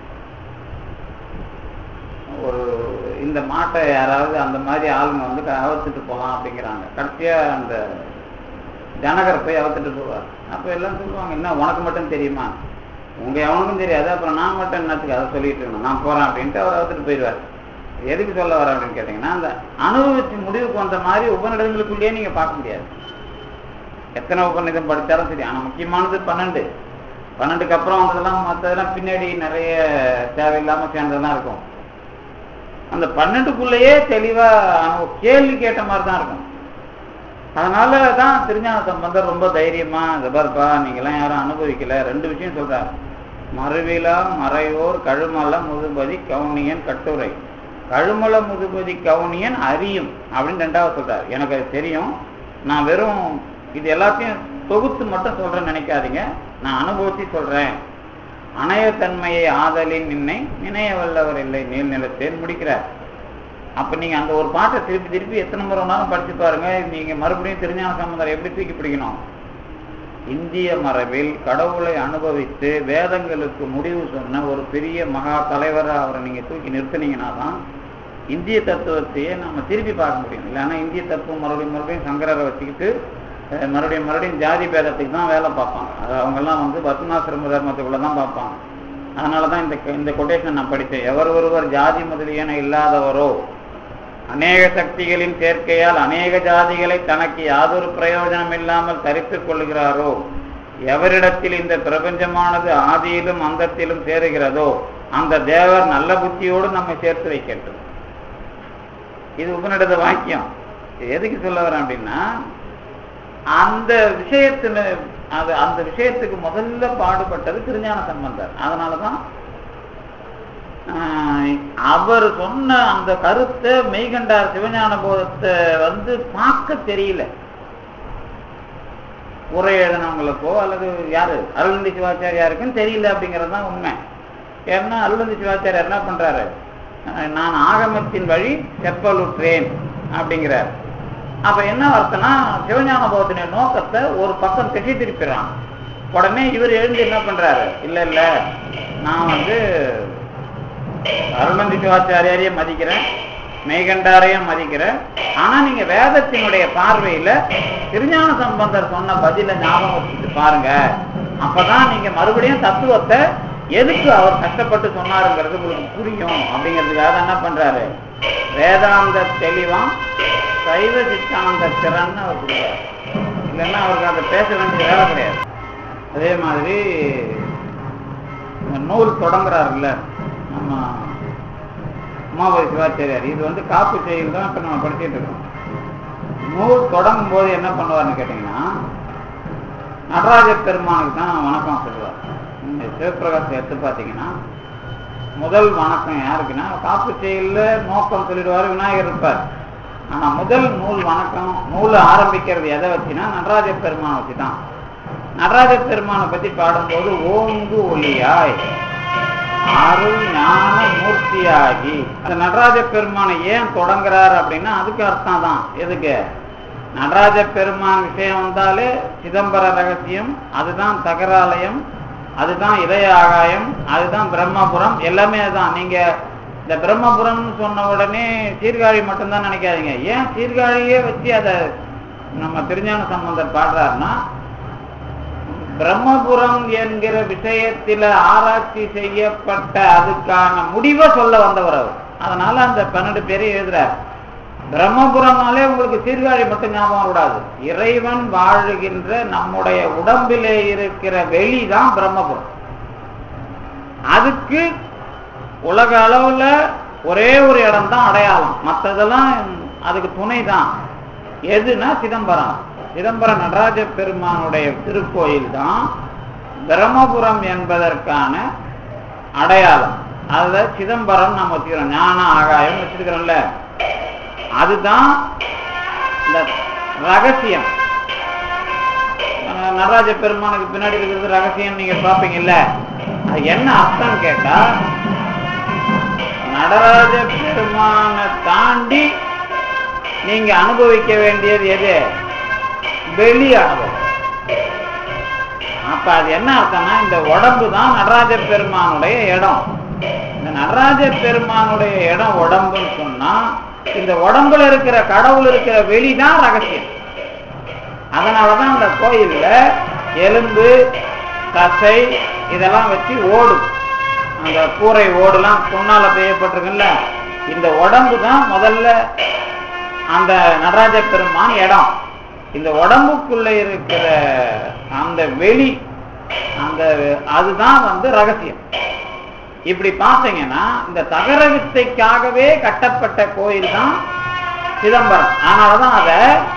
ஒரு இந்த மாட்டை யாராவது அந்த மாதிரி ஆளுங்க வந்து க- அவுத்துட்டு போகலாம் அப்படிங்கிறாங்க கடைசியா அந்த ஜனகர் போய் அவுத்துட்டு போவார் அப்ப எல்லாம் சொல்லுவாங்க என்ன உனக்கு மட்டும் தெரியுமா உங்க எவனுக்கும் தெரியாது அப்புறம் நான் மட்டும் என்னத்துக்கு அதை சொல்லிட்டு இருக்கணும் நான் போறேன் அப்படின்ட்டு அவர் அவுத்துட்டு போயிடுவார் எதுக்கு சொல்ல வர அப்படின்னு கேட்டீங்கன்னா அந்த அனுபவிச்சு முடிவுக்கு வந்த மாதிரி உபநிடங்களுக்குள்ளேயே நீங்க பார்க்க முடியாது எத்தனை உபநிதம் படித்தாலும் சரி ஆனா முக்கியமானது பன்னெண்டு பன்னெண்டுக்கு அப்புறம் வந்ததெல்லாம் மற்றதெல்லாம் பின்னாடி நிறைய தேவையில்லாம சேர்ந்ததெல்லாம் இருக்கும் அந்த பன்னெண்டுக்குள்ளேயே தெளிவா அனு- கேள்வி கேட்ட மாதிரி தான் இருக்கும் அதனால தான் திருஞான சம்பந்தர் ரொம்ப தைரியமா ஜபர்பா நீங்கெல்லாம் யாரும் அனுபவிக்கல ரெண்டு விஷயம் சொல்றாரு மறுவிழா மறையோர் கழுமல முதுபதி கவுனியன் கட்டுரை கழுமல முதுபதி கவுனியன் அறியும் அப்படின்னு ரெண்டாவது சொல்றாரு எனக்கு அது தெரியும் நான் வெறும் இது எல்லாத்தையும் தொகுத்து மட்டும் சொல்றேன்னு நினைக்காதீங்க நான் அனுபவிச்சு சொல்றேன் அணையத்தன்மையை ஆதலின் நின்னை நினைய வல்லவர் இல்லை நீள்நிலத்தேன் முடிக்கிறார் அப்ப நீங்க அந்த ஒரு பாட்டை திருப்பி திருப்பி எத்தனை முறை வேணாலும் படிச்சு பாருங்க நீங்க மறுபடியும் திருஞான சம்பந்தர் எப்படி தூக்கி பிடிக்கணும் இந்திய மரபில் கடவுளை அனுபவித்து வேதங்களுக்கு முடிவு சொன்ன ஒரு பெரிய மகா தலைவரை அவரை நீங்க தூக்கி நிறுத்துனீங்கன்னா தான் இந்திய தத்துவத்தையே நம்ம திருப்பி பார்க்க முடியும் இல்லைன்னா இந்திய தத்துவம் மறுபடியும் மறுபடியும் சங்கரரை வச்சுக்கிட்டு அஹ், மறுபடியும் மறுபடியும் ஜாதி பேதத்துக்கு தான் வேலை பார்ப்பாங்க அது அவங்கெல்லாம் வந்து பத்மாசிரம தர்மத்துக்குள்ள தான் பார்ப்பாங்க அதனால தான் இந்த இந்த கொட்டேஷன் நான் படித்தேன் எவர் ஒருவர் ஜாதி முதலியன இல்லாதவரோ அநேக சக்திகளின் சேர்க்கையால் அநேக ஜாதிகளை தனக்கு யாதொரு பிரயோஜனம் இல்லாமல் தரித்துக் கொள்கிறாரோ எவரிடத்தில் இந்த பிரபஞ்சமானது ஆதியிலும் அந்தத்திலும் சேருகிறதோ அந்த தேவர் நல்ல புத்தியோடு நம்மை சேர்த்து வைக்கட்டும் இது உபநிடத வாக்கியம் இது எதுக்கு சொல்ல வரேன் அப்படின்னா அந்த விஷயத்துல அது அந்த விஷயத்துக்கு முதல்ல பாடுபட்டது திருஞான சம்பந்தர் அதனாலதான் ஆஹ், அவர் சொன்ன அந்த கருத்தை மெய்கண்டார் சிவஞான போதத்தை வந்து பார்க்க தெரியல உரை எழுதினவங்களுக்கோ அல்லது யாரு அருள்நிதி சிவாச்சாரியாருக்கும் தெரியல அப்படிங்கிறது தான் உண்மை ஏன்னா அருளந்தி சிவாச்சாரியர் என்ன பண்றாரு அஹ் நான் ஆகமத்தின் வழி செப்பலுற்றேன் அப்படிங்கிறார் அப்ப என்ன அர்த்தம்னா சிவஞான போதனுடைய நோக்கத்தை ஒரு பக்கம் திசை திருப்பிடுறான் உடனே இவர் எழுந்து என்ன பண்றாரு இல்ல இல்ல நான் வந்து அருணந்தி சிவாச்சாரியாரையும் மதிக்கிறேன் மெய்கண்டாரையும் மதிக்கிறேன் ஆனா நீங்க வேதத்தினுடைய பார்வையில திருஞான சம்பந்தர் சொன்ன பதில ஞாபகம் வச்சுட்டு பாருங்க அப்பதான் நீங்க மறுபடியும் தத்துவத்தை எதுக்கு அவர் கஷ்டப்பட்டு சொன்னாருங்கிறது உங்களுக்கு புரியும் அப்படிங்கிறதுக்காக தான் என்ன பண்றாரு வேதாந்த தெளிவாம் சைவ சித்தாந்த திறன்னு அவர் கொடுக்குறாரு இல்லைன்னா அவருக்கு அதை பேச வேண்டிய வேலை கிடையாது அதே மாதிரி இந்த நூல் தொடங்குறாருல்ல நம்ம உமாபதி சிவாச்சாரியார் இது வந்து காப்பு செய்யுள் தான் இப்போ நம்ம படிச்சுட்டு இருக்கோம் நூல் தொடங்கும் போது என்ன பண்ணுவார்னு கேட்டிங்கன்னா நடராஜ பெருமானுக்கு தான் வணக்கம் சொல்லுவார் இந்த சிவபிரகாசத்தை எடுத்து பார்த்தீங்கன்னா முதல் வணக்கம் யாருக்குன்னா காப்பு செய்யுள்ல நோக்கம் சொல்லிடுவார் விநாயகர் இருப்பார் ஆனா முதல் நூல் வணக்கம் நூலை ஆரம்பிக்கிறது எதை வச்சுன்னா நடராஜ பெருமானை வச்சு தான் நடராஜ பெருமானை பத்தி பாடும்போது ஓங்கு ஒளியாய் அருள் ஞான மூர்த்தியாகி அந்த நடராஜ பெருமானை ஏன் தொடங்குறார் அப்படின்னா அதுக்கு அர்த்தம் தான் எதுக்கு நடராஜ பெருமான் விஷயம் வந்தாலே சிதம்பர ரகசியம் அதுதான் தகராலயம் அதுதான் இதய ஆகாயம் அதுதான் பிரம்மபுரம் எல்லாமே அதுதான் நீங்க இந்த பிரம்மபுரம்னு சொன்ன உடனே சீர்காழி மட்டும்தான் நினைக்காதீங்க ஏன் சீர்காழியே வச்சு அதை நம்ம திருஞான சம்பந்தர் பாடுறாருன்னா பிரம்மபுரம் என்கிற விஷயத்தில ஆராய்ச்சி செய்யப்பட்ட அதுக்கான முடிவை சொல்ல வந்தவர் அவர் அதனால அந்த பன்னெண்டு பேரை எழுதுறார் பிரம்மபுரம்னாலே உங்களுக்கு சீர்காழி மட்டும் ஞாபகம் கூடாது இறைவன் வாழுகின்ற நம்முடைய உடம்பிலே இருக்கிற வெளி தான் பிரம்மபுரம் அதுக்கு உலக அளவுல ஒரே ஒரு இடம் தான் அடையாளம் மற்றதெல்லாம் அதுக்கு துணை தான் எதுனா சிதம்பரம் சிதம்பரம் நடராஜ பெருமானுடைய திருக்கோயில் தான் பிரம்மபுரம் என்பதற்கான அடையாளம் அதுல சிதம்பரம் நம்ம வச்சுக்கிறோம் ஞான ஆகாயம் வச்சிருக்கிறோம்ல அதுதான் இந்த ரகசியம் அஹ் நடராஜ பெருமானுக்கு பின்னாடி இருக்கிறது ரகசியம் நீங்க பார்ப்பீங்கல்ல அது என்ன அர்த்தம் கேட்டா நடராஜ பெருமானை தாண்டி நீங்க அனுபவிக்க வேண்டியது எது வெளி அனுபவம் அப்ப அது என்ன அர்த்தம்னா இந்த உடம்பு தான் நடராஜ பெருமானுடைய இடம் இந்த நடராஜ பெருமானுடைய இடம் உடம்புன்னு சொன்னா இந்த உடம்புல இருக்கிற கடவுள் இருக்கிற வெளிதான் ரகசியம் அதனாலதான் அந்த கோயில்ல எலும்பு தசை இதெல்லாம் வச்சு ஓடும் அந்த கூரை ஓடுலாம் பொன்னால பெய்யப்பட்டிருக்குல்ல இந்த உடம்பு தான் முதல்ல அந்த நடராஜ பெருமான் இடம் இந்த உடம்புக்குள்ள இருக்கிற அந்த வெளி அந்த அதுதான் வந்து ரகசியம் இப்படி பார்த்தீங்கன்னா இந்த தகர வித்தைக்காகவே கட்டப்பட்ட கோயில் தான் சிதம்பரம் அதனாலதான் அத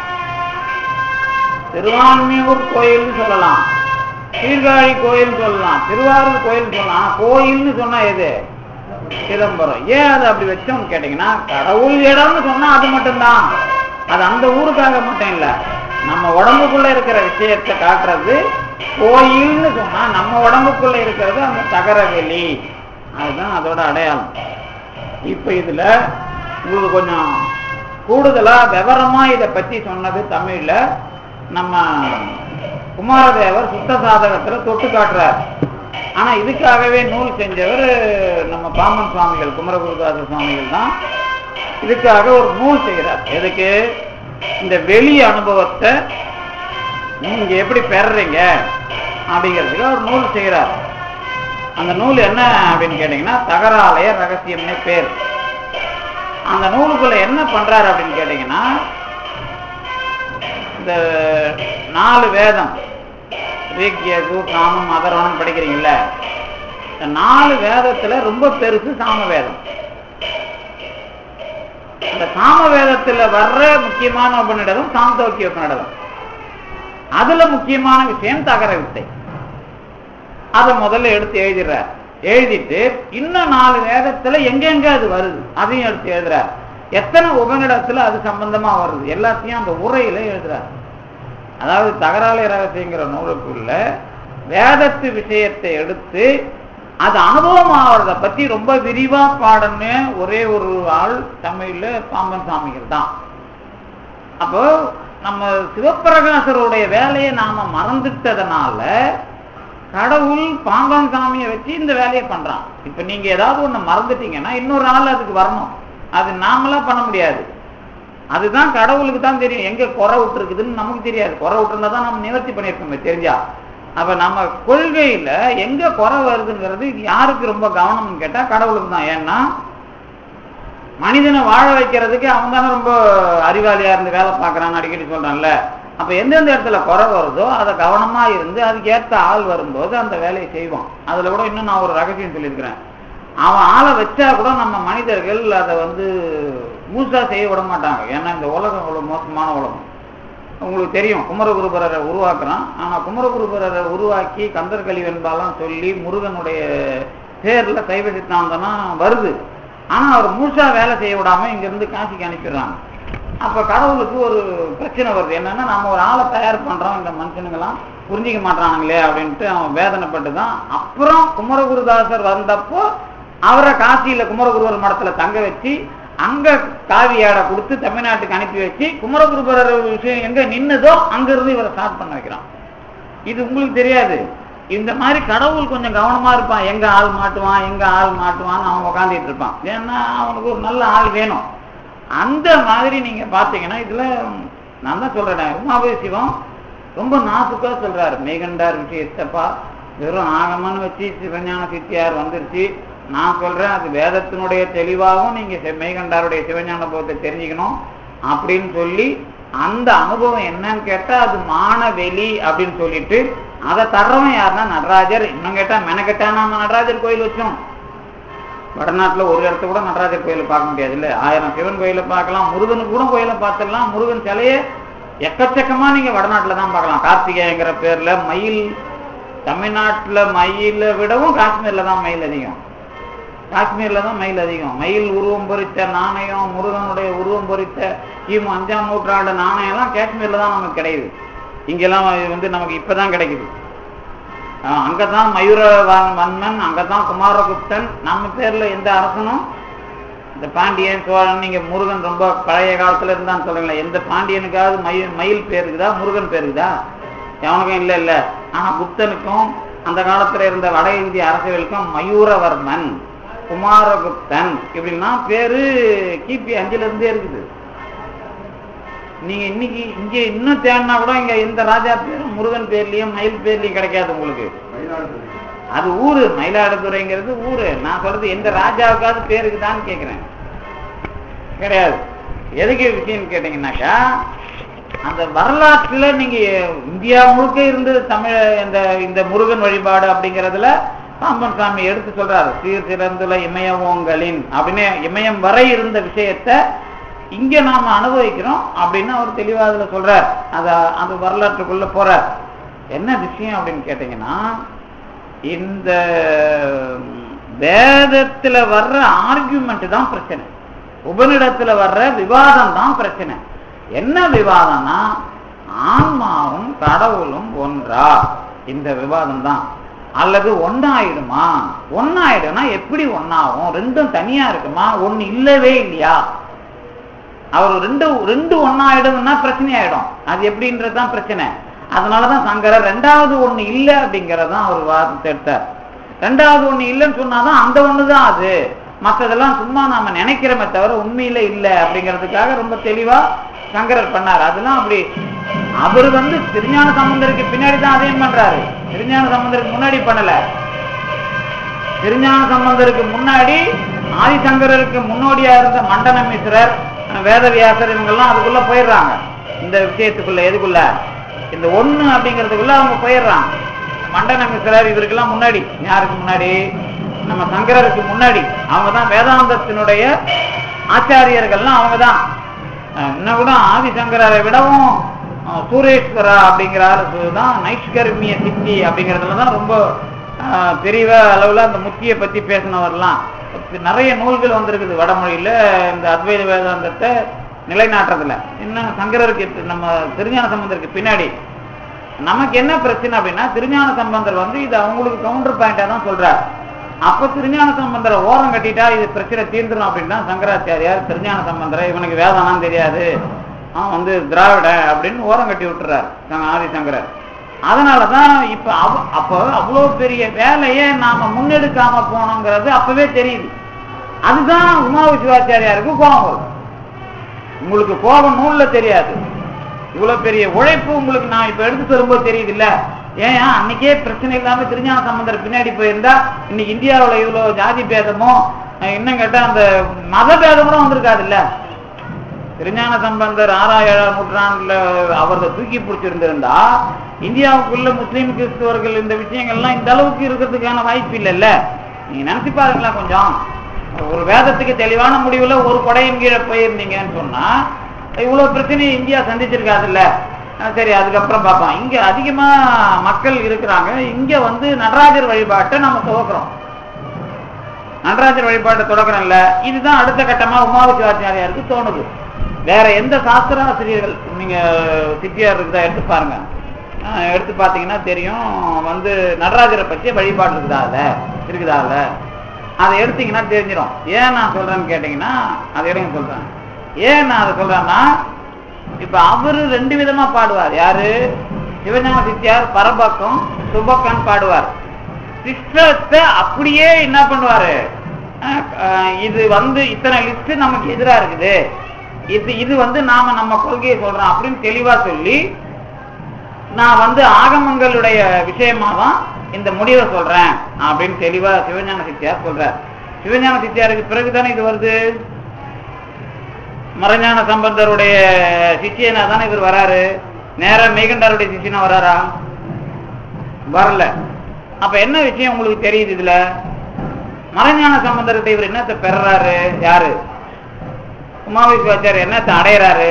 திருவான்மியூர் கோயில்னு சொல்லலாம் சீர்காழி கோயில் சொல்லலாம் திருவாரூர் கோயில் சொல்லலாம் ஆனா கோயில்னு சொன்னா எது சிதம்பரம் ஏன் அது அப்படி வச்சோம்னு கேட்டீங்கன்னா கடவுள் இடம்னு சொன்னா அது மட்டும்தான் அது அந்த ஊருக்காக மட்டும் இல்ல நம்ம உடம்புக்குள்ள இருக்கிற விஷயத்தை காட்டுறது கோயில்னு சொன்னா நம்ம உடம்புக்குள்ள இருக்கிறது அந்த தகர வெளி அதுதான் அதோட அடையாளம் இப்ப இதுல உங்களுக்கு கொஞ்சம் கூடுதலா விவரமா இதை பத்தி சொன்னது தமிழ்ல நம்ம குமாரதேவர் சுத்த சாதகத்துல தொட்டு காட்டுறார் ஆனா இதுக்காகவே நூல் செஞ்சவர் நம்ம பாமன் சுவாமிகள் குமரகுருதாச சுவாமிகள் தான் இதுக்காக ஒரு நூல் செய்கிறார் எதுக்கு இந்த வெளி அனுபவத்தை நீங்க எப்படி பெறுறீங்க அப்படிங்கிறதுக்கு ஒரு நூல் செய்கிறார் அந்த நூல் என்ன அப்படின்னு கேட்டீங்கன்னா தகராலய ரகசியம்னு பேர் அந்த நூலுக்குள்ள என்ன பண்றாரு அப்படின்னு கேட்டீங்கன்னா இந்த நாலு வேதம் ரீக்கியகு காமம் அதர்வனம் படிக்கிறீங்கல்ல இந்த நாலு வேதத்துல ரொம்ப பெருசு சாம வேதம் அந்த சாம வேதத்துல வர்ற முக்கியமான உபநிடதம் சாந்தோக்கிய உபநிடதம் அதுல முக்கியமான விஷயம் தகர வித்தை அதை முதல்ல எடுத்து எழுதிடுறார் எழுதிட்டு இன்னும் நாலு வேதத்துல எங்கெங்க அது வருது அதையும் எடுத்து எழுதுறார் எத்தனை உபநிடத்துல அது சம்பந்தமா வருது எல்லாத்தையும் அந்த உரையில எழுதுறார் அதாவது தகராலை ரகசியங்கிற நூலுக்குள்ள வேதத்து விஷயத்தை எடுத்து அது அனுபவம் ஆகிறத பத்தி ரொம்ப விரிவா பாடன்னு ஒரே ஒரு ஆள் தமிழ்ல பாம்பன் சாமிகள் தான் அப்போ நம்ம சிவப்பிரகாசருடைய வேலையை நாம மறந்துட்டதுனால கடவுள் பாம்பன் சாமியை வச்சு இந்த வேலையை பண்றான் இப்ப நீங்க ஏதாவது ஒண்ணு மறந்துட்டீங்கன்னா இன்னொரு ஆள் அதுக்கு வரணும் அது நாமளா பண்ண முடியாது அதுதான் கடவுளுக்கு தான் தெரியும் எங்க குறை விட்டுருக்குதுன்னு நமக்கு தெரியாது குறை விட்டுருந்தா தான் நம்ம நிவர்த்தி பண்ணியிருக்கோமே தெரிஞ்சா அப்ப நம்ம கொள்கையில எங்க குறை வருதுங்கிறது யாருக்கு ரொம்ப கவனம்னு கேட்டா கடவுளுக்கு தான் ஏன்னா மனிதனை வாழ வைக்கிறதுக்கு அவன் தானே ரொம்ப அறிவாளியா இருந்து வேலை பார்க்கறான்னு அடிக்கடி சொல்றான்ல அப்ப எந்தெந்த இடத்துல குறை வருதோ அதை கவனமா இருந்து அதுக்கு ஏற்ற ஆள் வரும்போது அந்த வேலையை செய்வான் அதுல கூட இன்னும் நான் ஒரு ரகசியம் சொல்லியிருக்கிறேன் அவன் ஆளை வச்சா கூட நம்ம மனிதர்கள் அதை வந்து மூசா செய்ய விட மாட்டாங்க ஏன்னா இந்த உலகம் அவ்வளவு மோசமான உலகம் உங்களுக்கு தெரியும் குமரகுருபரரை உருவாக்குறான் ஆனா குமரகுருபரரை உருவாக்கி கந்தர் கலிவென்பாலாம் சொல்லி முருகனுடைய பேர்ல சைவ சித்தாந்தம்னா வருது ஆனா அவர் மூசா வேலை செய்ய விடாம இங்க இருந்து காசிக்கு அனுப்பிடுறாங்க அப்ப கடவுளுக்கு ஒரு பிரச்சனை வருது என்னன்னா நம்ம ஒரு ஆளை தயார் பண்றோம் இந்த மனுஷனுங்கெல்லாம் புரிஞ்சிக்க மாட்டானுங்களே அப்படின்ட்டு அவன் வேதனைப்பட்டு தான் அப்புறம் குமரகுருதாசர் வந்தப்போ அவரை காசியில குமரகுருவர் மடத்துல தங்க வச்சு அங்க காவியாட கொடுத்து தமிழ்நாட்டுக்கு அனுப்பி வச்சு குமரகுருபரர் விஷயம் எங்க நின்னதோ அங்க இருந்து இவரை ஸ்டார்ட் பண்ண வைக்கிறான் இது உங்களுக்கு தெரியாது இந்த மாதிரி கடவுள் கொஞ்சம் கவனமா இருப்பான் எங்க ஆள் மாட்டுவான் எங்க ஆள் மாட்டுவான்னு அவன் உக்காந்துட்டு இருப்பான் ஏன்னா அவனுக்கு ஒரு நல்ல ஆள் வேணும் அந்த மாதிரி நீங்க பாத்தீங்கன்னா இதுல நான் தான் சொல்றேன் உமாபதி சிவம் ரொம்ப நாசுக்கா சொல்றாரு மேகண்டார் விஷயத்தப்பா வெறும் ஆகமன்னு வச்சு சிவஞான சித்தியார் வந்துருச்சு நான் சொல்றேன் அது வேதத்தினுடைய தெளிவாகவும் நீங்க செ- மெய்கண்டாருடைய சிவஞான போகத்தை தெரிஞ்சுக்கணும் அப்படின்னு சொல்லி அந்த அனுபவம் என்னன்னு கேட்டா அது மானவெளி அப்படின்னு சொல்லிட்டு அதை தர்றவன் யாருன்னா நடராஜர் இன்னும் கேட்டா மெனக்கெட்டா நாம நடராஜர் கோயில் வச்சோம் வடநாட்டுல ஒரு இடத்த கூட நடராஜர் கோயிலை பார்க்க முடியாது இல்ல ஆயிரம் சிவன் கோயிலை பார்க்கலாம் முருகனுக்கு கூட கோயிலை பார்த்துடலாம் முருகன் சிலையே எக்கச்சக்கமா நீங்க வடநாட்டுல தான் பார்க்கலாம் கார்த்திகேயங்கிற பேர்ல மயில் தமிழ்நாட்டுல மயிலை விடவும் காஷ்மீர்ல தான் மயில் அதிகம் காஷ்மீர்ல தான் மயில் அதிகம் மயில் உருவம் பொறித்த நாணயம் முருகனுடைய உருவம் பொறித்த கிமு அஞ்சாம் நூற்றாண்டு நாணயம் எல்லாம் காஷ்மீர்ல தான் நமக்கு கிடைக்குது இங்கெல்லாம் இது வந்து நமக்கு இப்பதான் கிடைக்குது ஆஹ் அங்கதான் மயூர வன்- வன்மன் அங்கதான் குமாரகுப்தன் நம்ம பேர்ல எந்த அரசனும் இந்த பாண்டியன் சோழன் நீங்க முருகன் ரொம்ப பழைய காலத்துல இருந்தான்னு சொல்றீங்களா எந்த பாண்டியனுக்காவது மயில் மயில் பேர் இருக்குதா முருகன் பேர் இருக்குதா எவனுக்கும் இல்ல இல்ல ஆனா புத்தனுக்கும் அந்த காலத்துல இருந்த வட இந்திய அரசுகளுக்கும் மயூரவர்மன் குமாரகுப்தன் இப்படின்னா பேரு கிபி அஞ்சுல இருந்தே இருக்குது நீங்க இன்னைக்கு இங்க இன்னும் தேடினா கூட இங்க எந்த ராஜா பேரும் முருகன் பேர்லயும் மயில் பேர்லயும் கிடைக்காது உங்களுக்கு அது ஊரு மயிலாடுதுறைங்கிறது ஊரு நான் சொல்றது எந்த ராஜாவுக்காவது பேருக்குதான்னு கேக்குறேன் கிடையாது எதுக்கு விஷயம் கேட்டீங்கன்னாக்கா அந்த வரலாற்றுல நீங்க இந்தியா முழுக்க இருந்து தமிழ் இந்த இந்த முருகன் வழிபாடு அப்படிங்கிறதுல பாம்பன் சாமி எடுத்து சொல்றாரு சீர் சிறந்துள்ள இமயவோங்களின் அப்படின்னு இமயம் வரை இருந்த விஷயத்த இங்க நாம அனுபவிக்கிறோம் அப்படின்னு அவர் தெளிவா அதுல சொல்றார் அத அந்த வரலாற்றுக்குள்ள போறார் என்ன விஷயம் அப்படின்னு கேட்டீங்கன்னா இந்த வேதத்துல வர்ற ஆர்கியூமெண்ட் தான் பிரச்சனை உபனிடத்துல வர்ற விவாதம் தான் பிரச்சனை என்ன விவாதம்னா ஆன்மாவும் கடவுளும் ஒன்றா இந்த விவாதம் தான் அல்லது ஒன்னாயிடுமா ஒன்னாயிடும்னா எப்படி ஒன்னாகும் ரெண்டும் தனியா இருக்குமா ஒண்ணு இல்லவே இல்லையா அவர் ரெண்டு ரெண்டு ஒன்னாயிடும்னா பிரச்சனை ஆயிடும் அது எப்படின்றது தான் பிரச்சனை அதனாலதான் சங்கரர் ரெண்டாவது ஒண்ணு இல்ல அப்படிங்கறதான் அவர் வாதத்தை எடுத்தார் ரெண்டாவது ஒண்ணு இல்லைன்னு சொன்னாதான் அந்த ஒண்ணுதான் அது மத்ததெல்லாம் சும்மா நாம நினைக்கிறோமே தவிர உண்மையில இல்ல அப்படிங்கிறதுக்காக ரொம்ப தெளிவா சங்கரர் பண்ணார் அதெல்லாம் அப்படி அவர் வந்து திருஞான சம்பந்தருக்கு பின்னாடி தான் அதையும் பண்றாரு திருஞான சம்பந்தருக்கு முன்னாடி பண்ணல திருஞான சம்பந்தருக்கு முன்னாடி ஆதிசங்கரருக்கு முன்னோடியா இருந்த மண்டன மிஸ்ரர் வேதவியாசர் இவங்கெல்லாம் அதுக்குள்ள போயிடுறாங்க இந்த விஷயத்துக்குள்ள எதுக்குள்ள இந்த ஒண்ணு அப்படிங்கிறதுக்குள்ள அவங்க போயிடுறாங்க மண்டன மிஸ்ரர் இவருக்கெல்லாம் முன்னாடி யாருக்கு முன்னாடி நம்ம சங்கரருக்கு முன்னாடி அவங்க தான் வேதாந்தத்தினுடைய ஆச்சாரியர்கள்லாம் அவங்க தான் இன்னும் கூட ஆதிசங்கரரை விடவும் அஹ், சூரேஸ்வரா அப்படிங்கிறாரு தான் நைஷ்கர்மிய சித்தி அப்படிங்கிறதுல தான் ரொம்ப அஹ், பெரிய அளவுல அந்த முக்கிய பத்தி பேசினவர்லாம் இப்ப நிறைய நூல்கள் வந்திருக்குது வடமொழியில இந்த அத்வைத வேதாந்தத்தை நிலைநாட்டுறதுல இன்னும் சங்கரருக்கு இப்ப நம்ம திருஞான சம்பந்தருக்கு பின்னாடி நமக்கு என்ன பிரச்சனை அப்படின்னா திருஞான சம்பந்தர் வந்து இது அவங்களுக்கு கவுண்டர் பாயிண்டா தான் சொல்றார் அப்ப திருஞான சம்பந்தரை ஓரம் கட்டிட்டா இது பிரச்சனை தீர்ந்துடும் அப்படின்னா சங்கராச்சாரியார் திருஞான சம்பந்தரை இவனுக்கு வேதானம் தெரியாது அவன் வந்து திராவிட அப்படின்னு ஓரம் கட்டி விட்டுறாரு சங்க- ஆதிசங்கரர் அதனாலதான் இப்ப அவ அப்போ அவ்வளோ பெரிய வேலையை நாம முன்னெடுக்காம போனோங்கிறது அப்பவே தெரியுது அதுதான் உமா சிவாச்சாரியாருக்கு கோபம் வரும் உங்களுக்கு கோபம் நூல்ல தெரியாது இவ்வளவு பெரிய உழைப்பு உங்களுக்கு நான் இப்ப எடுத்து தரும்போது தெரியுது இல்ல ஏன் அன்னைக்கே பிரச்சனை இல்லாம திருஞான சம்பந்தர் பின்னாடி போயிருந்தா இன்னைக்கு இந்தியாவுல இவ்வளவு ஜாதி பேதமோ அஹ் இன்னும் கேட்டா அந்த மத பேதம் கூட வந்திருக்காது இல்ல திருஞான சம்பந்தர் ஆறாம் ஏழாம் நூற்றாண்டுல அவரை தூக்கி பிடிச்சிருந்திருந்தா இந்தியாவுக்குள்ள முஸ்லீம் கிறிஸ்துவர்கள் இந்த விஷயங்கள்லாம் இந்த அளவுக்கு இருக்கிறதுக்கான வாய்ப்பு இல்லைல்ல நீங்க நினைச்சு பாருங்களா கொஞ்சம் ஒரு வேதத்துக்கு தெளிவான முடிவுல ஒரு கொடையின் கீழே போயிருந்தீங்கன்னு சொன்னா இவ்வளவு பிரச்சனையை இந்தியா சந்திச்சிருக்காதுல்ல அஹ் சரி அதுக்கப்புறம் பார்ப்போம் இங்க அதிகமா மக்கள் இருக்கிறாங்க இங்க வந்து நடராஜர் வழிபாட்டை நம்ம துவக்கிறோம் நடராஜர் வழிபாட்டை தொடக்கிறோம்ல இதுதான் அடுத்த கட்டமா உமாவிசிவாச்சாரியாருக்கு தோணுது வேற எந்த சாஸ்திர ஆசிரியர்கள் நீங்க சித்தியார் இருக்குதா எடுத்து பாருங்க அஹ் எடுத்து பார்த்தீங்கன்னா தெரியும் வந்து நடராஜரை பற்றிய வழிபாடு இருக்குதா அதுல இருக்குதா அதுல அதை எடுத்தீங்கன்னா தெரிஞ்சிடும் ஏன் நான் சொல்றேன்னு கேட்டீங்கன்னா அதை எடுங்க சொல்றேன் ஏன் நான் அதை சொல்றேன்னா இப்ப அவரு ரெண்டு விதமா பாடுவார் யாரு சிவஞான சித்தியார் பரபக்கம் சுபக்கன் பாடுவார் சிஸ்டத்தை அப்படியே என்ன பண்ணுவாரு அஹ் அஹ் இது வந்து இத்தனை லிஸ்ட் நமக்கு எதிரா இருக்குது இது இது வந்து நாம நம்ம கொள்கையை சொல்றோம் அப்படின்னு தெளிவா சொல்லி நான் வந்து ஆகமங்களுடைய விஷயமா தான் இந்த முடிவை சொல்றேன் அப்படின்னு தெளிவா சிவஞான சித்தியார் சொல்றார் சிவஞான சித்தியாருக்கு பிறகுதானே இது வருது மறைஞான சம்பந்தருடைய சிஷியனா தானே இவர் வராரு நேரா மெய்கண்டாருடைய சிஷியனா வராரா வரல அப்ப என்ன விஷயம் உங்களுக்கு தெரியுது இதுல மறைஞான சம்பந்தர்கிட்ட இவர் என்னத்தை பெறாரு யாரு உமாவிஸ்வாச்சாரியர் என்னத்தை அடையிறாரு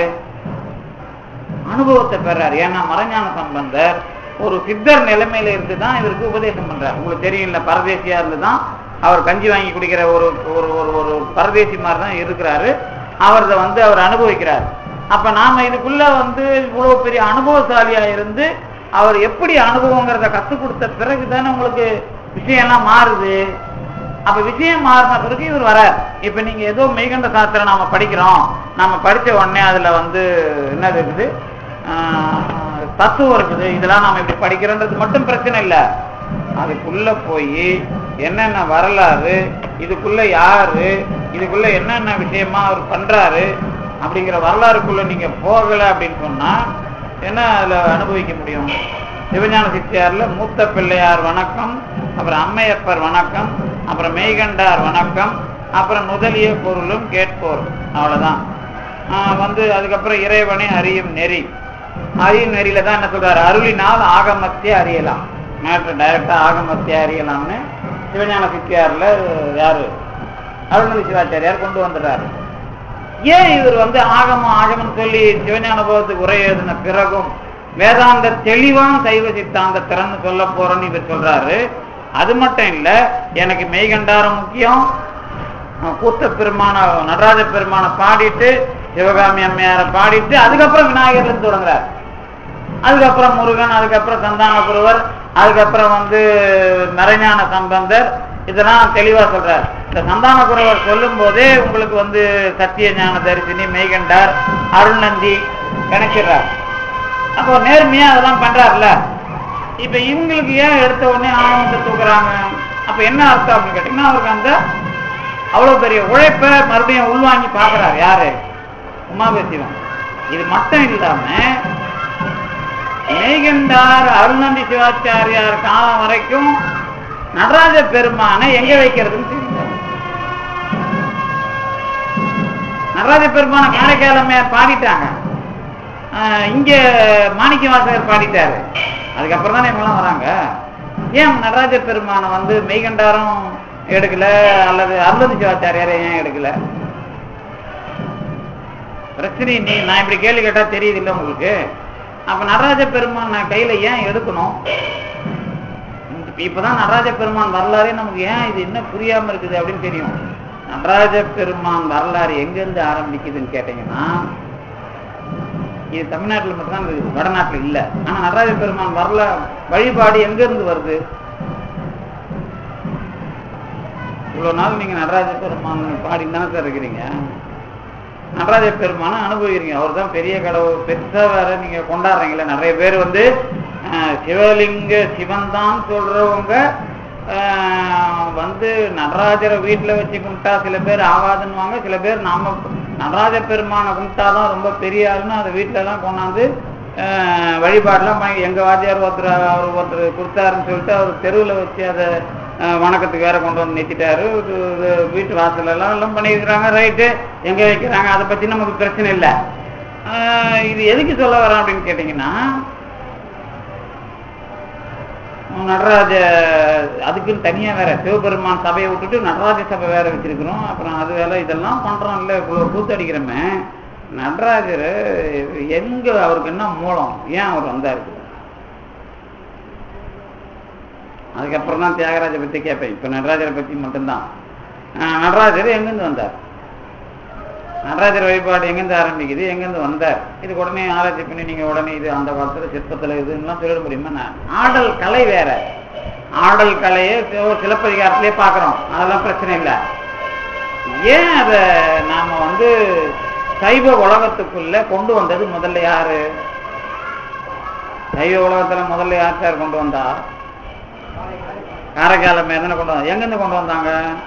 அனுபவத்தை பெறாரு ஏன்னா மறைஞான சம்பந்தர் ஒரு சித்தர் நிலைமையில இருந்து தான் இவருக்கு உபதேசம் பண்றாரு உங்களுக்கு தெரியும்ல பரதேசியா இருந்து தான் அவர் கஞ்சி வாங்கி குடிக்கிற ஒரு ஒரு ஒரு ஒரு பரதேசி மாதிரி தான் இருக்கிறாரு அவரத வந்து அவர் அனுபவிக்கிறார் அப்ப நாம இதுக்குள்ள வந்து இவ்வளவு பெரிய அனுபவசாலியா இருந்து அவர் எப்படி அனுபவங்கிறத கத்துக் கொடுத்த பிறகு தானே உங்களுக்கு விஷயம்லாம் மாறுது அப்ப விஷயம் மாறின பிறகு இவர் வரார் இப்ப நீங்க ஏதோ மெய்கண்ட சாஸ்திரம் நாம படிக்கிறோம் நாம படிச்ச உடனே அதுல வந்து என்னது இருக்குது ஆஹ், தத்துவம் இருக்குது இதெல்லாம் நாம இப்படி படிக்கிறோன்றது மட்டும் பிரச்சனை இல்ல அதுக்குள்ள போய் என்னென்ன வரலாறு இதுக்குள்ள யாரு இதுக்குள்ள என்னென்ன விஷயமா அவர் பண்றாரு அப்படிங்கிற வரலாறுக்குள்ள நீங்க போகல அப்படின்னு சொன்னா என்ன அதுல அனுபவிக்க முடியும் சிவஞான சித்தியார்ல மூத்த பிள்ளையார் வணக்கம் அப்புறம் அம்மையப்பர் வணக்கம் அப்புறம் மெய்கண்டார் வணக்கம் அப்புறம் முதலிய பொருளும் கேட்போர் அவ்வளவுதான் ஆஹ் வந்து அதுக்கப்புறம் இறைவனை அறியும் நெறி அறியும் நெறியில தான் என்ன சொல்றாரு அருளினால் ஆகமத்தை அறியலாம் மேட்ரு டைரக்டா ஆகமத்தை அறியலாம்னு சிவஞான சித்தியார்ல யாரு அருள்மொழி சிவாச்சாரியார் கொண்டு வந்துடுறாரு ஏன் இவர் வந்து ஆகமம் ஆகமம் சொல்லி சிவஞான போகத்துக்கு உரை எழுதின பிறகும் வேதாந்த தெளிவான சைவ சித்தாந்த திறன்னு சொல்ல போறேன்னு இவர் சொல்றாரு அது மட்டும் இல்ல எனக்கு மெய்கண்டாரம் முக்கியம் அஹ் கூத்த பெருமான நடராஜ பெருமானை பாடிட்டு சிவகாமி அம்மையாரை பாடிட்டு அதுக்கப்புறம் விநாயகர்ல இருந்து தொடங்குறாரு அதுக்கப்புறம் முருகன் அதுக்கப்புறம் சந்தான குருவர் அதுக்கப்புறம் வந்து மறைஞான சம்பந்தர் இதெல்லாம் தெளிவா சொல்றார் இந்த சந்தான குருவர் சொல்லும் போதே உங்களுக்கு வந்து சத்திய ஞான தரிசினி மெய்கண்டார் அருள்நந்தி கணக்கிடுறார் அப்போ நேர்மையா அதெல்லாம் பண்றாருல்ல இப்ப இவங்களுக்கு ஏன் எடுத்த உடனே ஆணவத்தை தூக்குறாங்க அப்ப என்ன அர்த்தம் அப்படின்னு கேட்டீங்கன்னா அவருக்கு அந்த அவ்வளவு பெரிய உழைப்பை மறுபடியும் உள்வாங்கி பாக்குறாரு யாரு உமாபேசிவன் இது மட்டும் இல்லாம மேகண்டார் அருணந்தி சிவாச்சாரியார் காலம் வரைக்கும் நடராஜ பெருமானை எங்க வைக்கிறதுன்னு தெரியல நடராஜ பெருமான காரைக்காலமையார் பாடிட்டாங்க ஆஹ் இங்க மாணிக்க வாசகர் பாடிட்டாரு அதுக்கப்புறம் தானே இவங்கெல்லாம் வராங்க ஏன் நடராஜ பெருமானை வந்து மெய்கண்டாரும் எடுக்கல அல்லது அருளந்தி சிவாச்சாரியாரை ஏன் எடுக்கல பிரச்சனை நீ நான் இப்படி கேள்வி கேட்டா தெரியுது இல்ல உங்களுக்கு அப்ப நடராஜ பெருமான் நான் கையில ஏன் எடுக்கணும் இப்ப இப்பதான் நடராஜ பெருமான் வரலாறே நமக்கு ஏன் இது என்ன புரியாம இருக்குது அப்படின்னு தெரியும் நடராஜ பெருமான் வரலாறு எங்க இருந்து ஆரம்பிக்குதுன்னு கேட்டீங்கன்னா இது தமிழ்நாட்டுல மட்டும்தான் இருக்குது வடநாட்டுல இல்ல ஆனா நடராஜ பெருமான் வரல வழிபாடு எங்க இருந்து வருது இவ்வளோ நாள் நீங்கள் நடராஜ பெருமான் பாடின்னு தானே சார் இருக்கிறீங்க நடராஜ பெருமானை அனுபவிக்கிறீங்க அவர் தான் பெரிய கடவுள் பெருசாக வேற நீங்கள் கொண்டாடுறீங்களே நிறைய பேர் வந்து அஹ், சிவலிங்க சிவன் தான் சொல்கிறவங்க வந்து நடராஜரை வீட்டில் வச்சு கும்பிட்டா சில பேர் ஆகாதுன்னுவாங்க சில பேர் நாம நடராஜ பெருமானை கும்பிட்டா தான் ரொம்ப பெரிய ஆளுன்னு அதை வீட்டிலலாம் கொண்டாந்து அஹ், வழிபாடெல்லாம் பண்ணி எங்கள் வாத்தியார் ஒருத்தர் அவர் ஒருத்தர் கொடுத்தாருன்னு சொல்லிட்டு அவர் தெருவில் வச்சு அதை அஹ், வணக்கத்துக்கு வேற கொண்டு வந்து நிறுத்திட்டாரு இது இது வீட்டு வாசல்ல எல்லாம் எல்லாம் பண்ணியிருக்கிறாங்க ரைட்டு எங்கே வைக்கிறாங்க அதை பற்றி நமக்கு பிரச்சனை இல்லை அஹ், இது எதுக்கு சொல்ல வரேன் அப்படின்னு கேட்டிங்கன்னா நடராஜ அதுக்குன்னு தனியாக வேற சிவபெருமான் சபையை விட்டுட்டு நடராஜ சபை வேற வச்சிருக்கிறோம் அப்புறம் அது வேலை இதெல்லாம் பண்றோம் இல்லை இவ்வளோ கூத்தடிக்கிறோமே நடராஜர் எங்க அவருக்கு என்ன மூலம் ஏன் அவர் வந்தாரு அதுக்கப்புறம் தான் தியாகராஜை பற்றி கேட்பேன் இப்போ நடராஜரை பற்றி மட்டும்தான் அஹ் நடராஜர் எங்கேருந்து வந்தார் நடராஜர் வழிபாடு எங்கேருந்து ஆரம்பிக்குது எங்கேருந்து வந்தார் இது உடனே ஆராய்ச்சி பண்ணி நீங்கள் உடனே இது அந்த காலத்தில் சிற்பத்தில் இதுன்னெலாம் சொல்லிட முடியுமா நான் ஆடல் கலை வேற ஆடல் கலையை சி- சிலப்பதிகாரத்திலே பார்க்குறோம் அதெல்லாம் பிரச்சனை இல்லை ஏன் அதை நாம் வந்து சைவ உலகத்துக்குள்ள கொண்டு வந்தது முதல்ல யாரு சைவ உலகத்தில் முதல்ல யார் சார் கொண்டு வந்தா காரைக்கால மேதான கொண்டு வந்தா எங்கேருந்து கொண்டு வந்தாங்க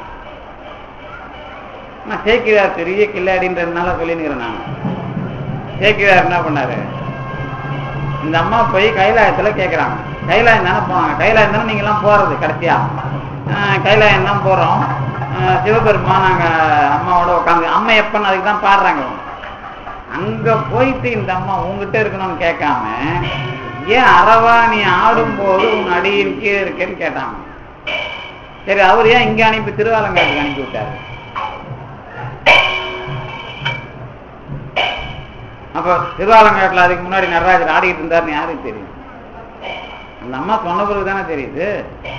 நான் சேக்கிரார் பெரிய கில்லாடின்றதுனால சொல்லினுக்கிறேன் நான் சேக்கிரார் என்ன பண்ணாரு இந்த அம்மா போய் கைலாயத்துல கேட்குறாங்க கைலாயம் தானே போனாங்க கைலாயம் தானே நீங்களாம் போறது கடைசியா ஆஹ் கைலாயம் தான் போறோம் ஆஹ் சிவபெருமான் நாங்க அம்மாவோட உட்காந்து அம்மா எப்பன்னு அதுக்கு தான் பாடுறாங்க அவங்க. அங்க போயிட்டு இந்த அம்மா உங்ககிட்ட இருக்கணும்னு கேட்காம ஏன் அறவா நீ ஆடும்போது உன் அடியின் கீழே இருக்கேன்னு கேட்டாங்க சரி அவர் ஏன் இங்க அனுப்பி திருவாலங்காட்டுக்கு அனுப்பி விட்டாரு அப்ப திருவாலங்காட்டுல அதுக்கு முன்னாடி நடராஜர் ஆடிக்கிட்டு இருந்தாருன்னு யாருக்கு தெரியும் அந்த அம்மா சொன்ன பிறகு தானே தெரியுது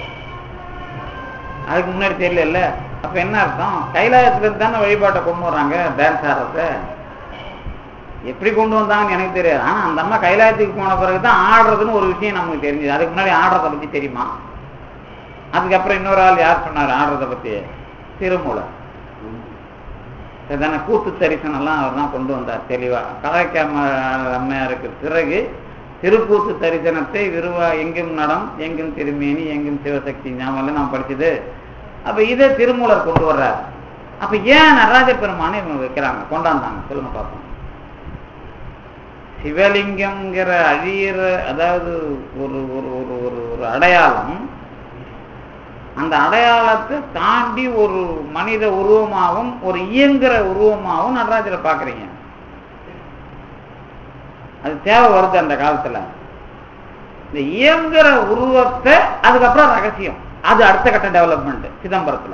அதுக்கு முன்னாடி தெரியல அப்ப என்ன அர்த்தம் கைலாயத்துல இருந்து தானே வழிபாட்டை கொண்டு வர்றாங்க டான்ஸ் ஆடுறத எப்படி கொண்டு வந்தாங்கன்னு எனக்கு தெரியாது ஆனா அந்த அம்மா கைலாயத்துக்கு போன பிறகு தான் ஆடுறதுன்னு ஒரு விஷயம் நமக்கு தெரிஞ்சது அதுக்கு முன்னாடி ஆடுறத பத்தி தெரியுமா அதுக்கப்புறம் இன்னொரு ஆள் யார் சொன்னார் ஆடுறத பத்தி திருமூலை தானே கூத்து தரிசனம் எல்லாம் அவர் தான் கொண்டு வந்தார் தெளிவா கலாய்க்காம அம்மையாருக்கு பிறகு திருக்கூத்து தரிசனத்தை விருவா எங்கும் நடம் எங்கும் திருமேனி எங்கும் சிவசக்தி ஞாபகம் நாம் படிச்சது அப்ப இதை திருமூலர் கொண்டு வர்றார் அப்ப ஏன் நடராஜ பெருமானை இவங்க வைக்கிறாங்க கொண்டாந்தாங்க சொல்லுங்க பார்ப்போம் சிவலிங்கம்ங்கிற அழியிற அதாவது ஒரு ஒரு ஒரு ஒரு ஒரு அடையாளம் அந்த அடையாளத்தை தாண்டி ஒரு மனித உருவமாகவும் ஒரு இயங்குற உருவமாகவும் நடராஜரை பார்க்குறீங்க அது தேவை வருது அந்த காலத்துல இந்த இயங்குற உருவத்தை அதுக்கப்புறம் ரகசியம் அது அடுத்த கட்ட டெவலப்மெண்ட் சிதம்பரத்துல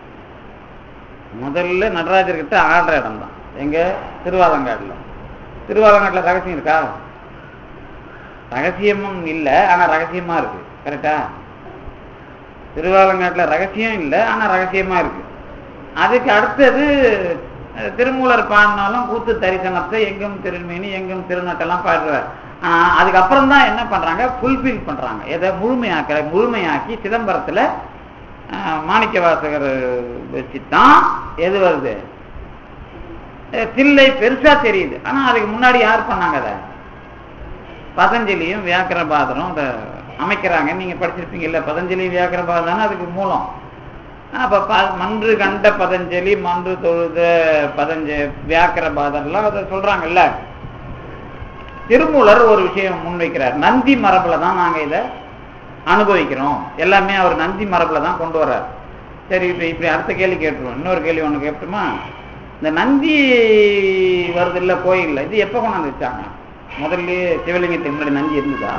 முதல்ல நடராஜர்கிட்ட ஆடுற இடம் தான் எங்க திருவாலங்காடுல திருவாலங்காட்டுல ரகசியம் இருக்கா ரகசியமும் இல்லை ஆனா ரகசியமா இருக்கு கரெக்டா திருவாலங்காட்டுல ரகசியம் இல்லை ஆனா ரகசியமா இருக்கு அதுக்கு அடுத்தது அஹ், திருமூலர் பாடினாலும் கூத்து தரிசனத்தை எங்கும் திருமேனி எங்கும் திருநட்டெல்லாம் பாடுறார் ஆனா அதுக்கப்புறம் தான் என்ன பண்றாங்க ஃபுல்ஃபில் பண்றாங்க எதை முழுமையாக்க முழுமையாக்கி சிதம்பரத்துல அஹ், மாணிக்க வாசகர் வச்சு தான் எது வருது அஹ், தில்லை பெருசா தெரியுது ஆனா அதுக்கு முன்னாடி யார் பண்ணாங்க அதை பதஞ்சலியும் வியாக்கரபாதரும் அதை அமைக்கிறாங்க நீங்க படிச்சிருப்பீங்கல்ல பதஞ்சலி வியாக்கரபாதம் தானே அதுக்கு மூலம் அப்ப ப- மன்று கண்ட பதஞ்சலி மன்று தொழுத பதஞ்ச வியாக்கரபாதர்லாம் அதை சொல்றாங்கல்ல திருமூலர் ஒரு விஷயம் முன்வைக்கிறார் நந்தி மரபுல தான் நாங்க இதை அனுபவிக்கிறோம் எல்லாமே அவர் நந்தி மரபுல தான் கொண்டு வர்றார் சரி இப்ப இப்படி அடுத்த கேள்வி கேட்டுருவோம் இன்னொரு கேள்வி ஒண்ணு கேட்போமா இந்த நந்தி வருது இல்ல கோயில்ல இது எப்ப கொண்டாந்து வச்சாங்க முதல்ல சிவலிங்கத்துக்கு முன்னாடி நந்தி இருந்ததா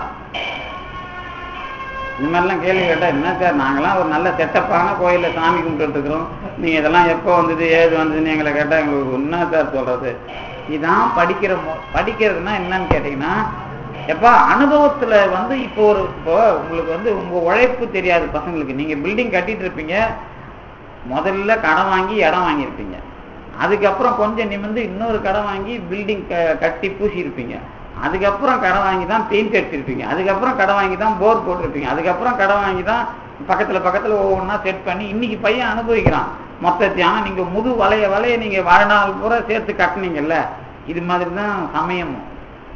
இந்த மாதிரிலாம் கேள்வி கேட்டா என்ன சார் நாங்களாம் ஒரு நல்ல செட்டப்பான கோயில்ல சாமி கும்பிட்டு இருக்கிறோம் நீங்க இதெல்லாம் எப்போ வந்தது ஏது வந்ததுன்னு எங்களை கேட்டா எங்களுக்கு என்ன சார் சொல்றது இதான் படிக்கிற மொ- படிக்கிறதுனா என்னன்னு கேட்டீங்கன்னா எப்பா அனுபவத்துல வந்து இப்போ ஒரு இப்போ உங்களுக்கு வந்து உங்க உழைப்பு தெரியாது பசங்களுக்கு நீங்க பில்டிங் கட்டிட்டு இருப்பீங்க முதல்ல கடன் வாங்கி இடம் வாங்கியிருப்பீங்க அதுக்கப்புறம் கொஞ்சம் நிமிர்ந்து இன்னொரு கடன் வாங்கி பில்டிங் கட்டி பூசியிருப்பீங்க அதுக்கப்புறம் கடன் வாங்கி தான் பெயிண்ட் அடிச்சிருப்பீங்க அதுக்கப்புறம் கடன் வாங்கி தான் போர் போட்டிருப்பீங்க அதுக்கப்புறம் கடன் வாங்கி தான் பக்கத்துல பக்கத்துல ஒவ்வொன்றா செட் பண்ணி இன்னைக்கு பையன் அனுபவிக்கிறான் மொத்தத்தையும் ஆனா நீங்க முது வலைய வலைய நீங்க வாழ்நாள் பூரா சேர்த்து கட்டினீங்கல்ல இது மாதிரி தான் சமயமும்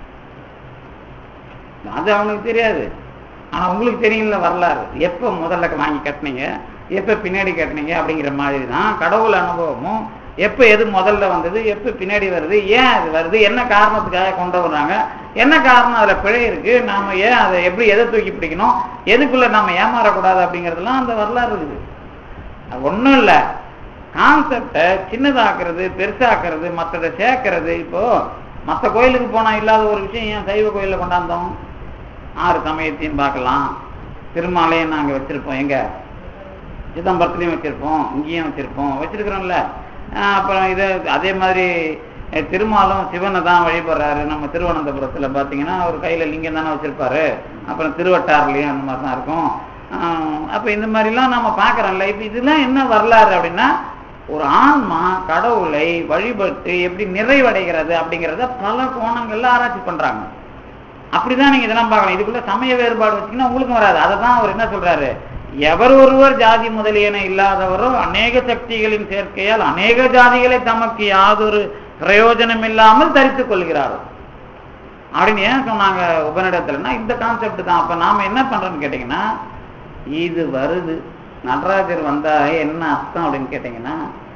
அது அவனுக்கு தெரியாது ஆனா உங்களுக்கு தெரியும்ல வரலாறு எப்ப முதல்ல வாங்கி கட்டினீங்க எப்ப பின்னாடி கட்டினீங்க அப்படிங்கிற மாதிரி தான் கடவுள் அனுபவமும் எப்ப எது முதல்ல வந்தது எப்ப பின்னாடி வருது ஏன் அது வருது என்ன காரணத்துக்காக கொண்டு வர்றாங்க என்ன காரணம் அதுல பிழை இருக்கு நாம ஏன் அதை எப்படி எதை தூக்கி பிடிக்கணும் எதுக்குள்ள நாம ஏமாறக்கூடாது அப்படிங்கிறதுலாம் அந்த வரலாறு இருக்குது அது ஒண்ணும் இல்ல கான்செப்டை சின்னதாக்குறது பெருசாக்குறது மற்றதை சேர்க்கறது இப்போ மற்ற கோயிலுக்கு போனா இல்லாத ஒரு விஷயம் ஏன் சைவ கோயில்ல கொண்டாந்தோம் ஆறு சமயத்தையும் பார்க்கலாம் திருமாலையும் நாங்க வச்சிருப்போம் எங்க சிதம்பரத்துலையும் வச்சிருப்போம் இங்கேயும் வச்சிருப்போம் வச்சிருக்கிறோம்ல ஆஹ் அப்புறம் இது அதே மாதிரி அஹ், திருமாலும் சிவனை தான் வழிபடுறாரு நம்ம திருவனந்தபுரத்துல பாத்தீங்கன்னா அவர் கையில லிங்கம் தானே வச்சிருப்பாரு அப்புறம் திருவட்டாறுலயும் அந்த மாதிரி தான் இருக்கும் ஆஹ் அப்ப இந்த மாதிரிலாம் நம்ம பார்க்கறோம்ல இப்ப இதெல்லாம் என்ன வரலாறு அப்படின்னா ஒரு ஆன்மா கடவுளை வழிபட்டு எப்படி நிறைவடைகிறது அப்படிங்கிறத பல கோணங்கள்ல ஆராய்ச்சி பண்றாங்க அப்படிதான் நீங்க இதெல்லாம் பார்க்கலாம் இதுக்குள்ள சமய வேறுபாடு வச்சீங்கன்னா உங்களுக்கும் வராது அதை தான் அவர் என்ன சொல்றாரு எவர் ஒருவர் ஜாதி முதலியன இல்லாதவரோ அநேக சக்திகளின் சேர்க்கையால் அநேக ஜாதிகளை தமக்கு யாதொரு பிரயோஜனம் இல்லாமல் தரித்துக் கொள்கிறாரோ அப்படின்னு ஏன் சொன்னாங்க உபநிடத்துலன்னா இந்த கான்செப்ட் தான் அப்ப நாம என்ன பண்றோம்னு கேட்டீங்கன்னா இது வருது நடராஜர் வந்தா என்ன அர்த்தம் அப்படின்னு கேட்டீங்கன்னா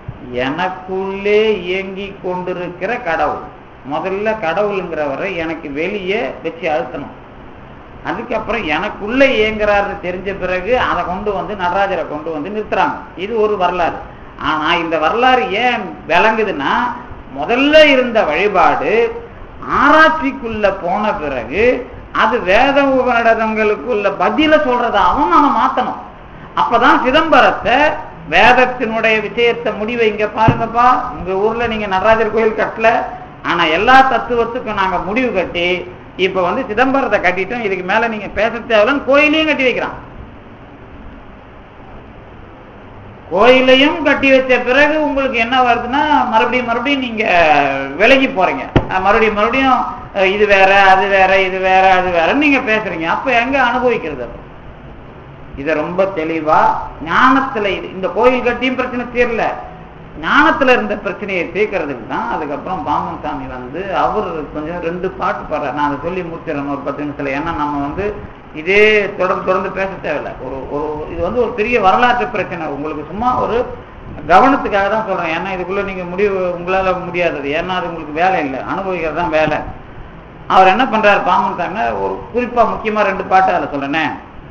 எனக்குள்ளே இயங்கி கொண்டிருக்கிற கடவுள் முதல்ல கடவுளுங்கிறவரை எனக்கு வெளியே வச்சு அழுத்தணும் அதுக்கப்புறம் எனக்குள்ள இயங்குறாருன்னு தெரிஞ்ச பிறகு அதை கொண்டு வந்து நடராஜரை கொண்டு வந்து நிறுத்துறாங்க இது ஒரு வரலாறு ஆனா இந்த வரலாறு ஏன் விளங்குதுன்னா முதல்ல இருந்த வழிபாடு ஆராய்ச்சிக்குள்ள போன பிறகு அது வேத உபநிடதங்களுக்குள்ள பதில சொல்றதாகவும் நாம மாத்தணும் அப்பதான் சிதம்பரத்தை வேதத்தினுடைய விஷயத்தை முடிவை இங்க பாருங்கப்பா உங்க ஊர்ல நீங்க நடராஜர் கோயில் கட்டல ஆனா எல்லா தத்துவத்துக்கும் நாங்க முடிவு கட்டி இப்ப வந்து சிதம்பரத்தை கட்டிட்டோம் இதுக்கு மேல நீங்க பேச தேவையில்லைன்னு கோயிலையும் கட்டி வைக்கிறான் கோயிலையும் கட்டி வச்ச பிறகு உங்களுக்கு என்ன வருதுன்னா மறுபடியும் மறுபடியும் நீங்க விலகி போறீங்க அஹ் மறுபடியும் மறுபடியும் அஹ் இது வேற அது வேற இது வேற அது வேறன்னு நீங்க பேசுறீங்க அப்ப எங்க அனுபவிக்கிறது அப்ப? இத ரொம்ப தெளிவா ஞானத்துல இது இந்த கோயில் கட்டியும் பிரச்சனை தீரல ஞானத்துல இருந்த பிரச்சனையை தீர்க்கறதுக்கு தான் அதுக்கப்புறம் பாமன் சாமி வந்து அவர் கொஞ்சம் ரெண்டு பாட்டு பாடுறாரு நான் அதை சொல்லி முடிச்சிடறேன் ஒரு பத்து நிமிஷத்துல ஏன்னா நம்ம வந்து இதே தொடர்ந்து தொடர்ந்து பேச தேவையில்ல ஒரு ஒரு இது வந்து ஒரு பெரிய வரலாற்று பிரச்சனை உங்களுக்கு சும்மா ஒரு கவனத்துக்காக தான் சொல்றேன் ஏன்னா இதுக்குள்ள நீங்க முடிவு உங்களால முடியாதது ஏன்னா அது உங்களுக்கு வேலை இல்லை அனுபவிக்கிறது தான் வேலை அவர் என்ன பண்றாரு பாமன் சாமி ஒரு குறிப்பா முக்கியமா ரெண்டு பாட்டு அதில் சொல்றேனே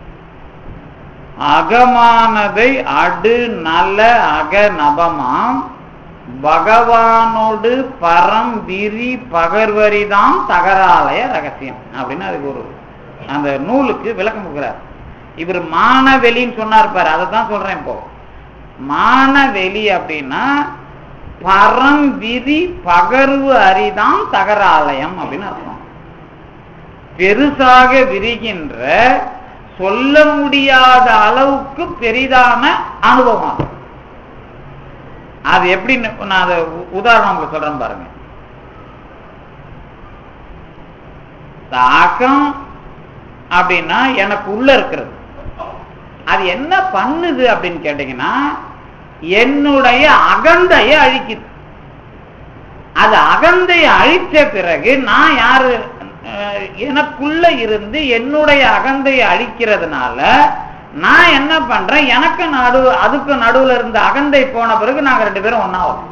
அகமானதை அடு நல அக நபமாம் பகவானோடு பரம் விரி பகர்வரிதான் தகராலய ரகசியம் அப்படின்னு அதுக்கு ஒரு அந்த நூலுக்கு விளக்கம் கொடுக்குறார் இவர் மானவெளின்னு சொன்னார் பாரு அதை தான் சொல்றேன் இப்போ மானவெளி அப்படின்னா பரம் விதி பகர்வு அரிதான் தகராலயம் அப்படின்னு அர்த்தம் பெருசாக விரிகின்ற சொல்ல முடியாத அளவுக்கு பெரிதான அனுபவம் அது. அது எப்படி நான் அதை உ- உதாரணம் உங்களுக்கு சொல்றேன் பாருங்க இந்த அகம் அப்படின்னா எனக்கு உள்ள இருக்கிறது அது என்ன பண்ணுது அப்படின்னு கேட்டீங்கன்னா என்னுடைய அகந்தையை அழிக்குது அது அகந்தையை அழிச்ச பிறகு நான் யாரு அஹ், எனக்குள்ள இருந்து என்னுடைய அகந்தையை அழிக்கிறதுனால நான் என்ன பண்றேன் எனக்கு நடு அதுக்கு நடுவுல இருந்த அகந்தை போன பிறகு நாங்க ரெண்டு பேரும் ஒண்ணா வரோம்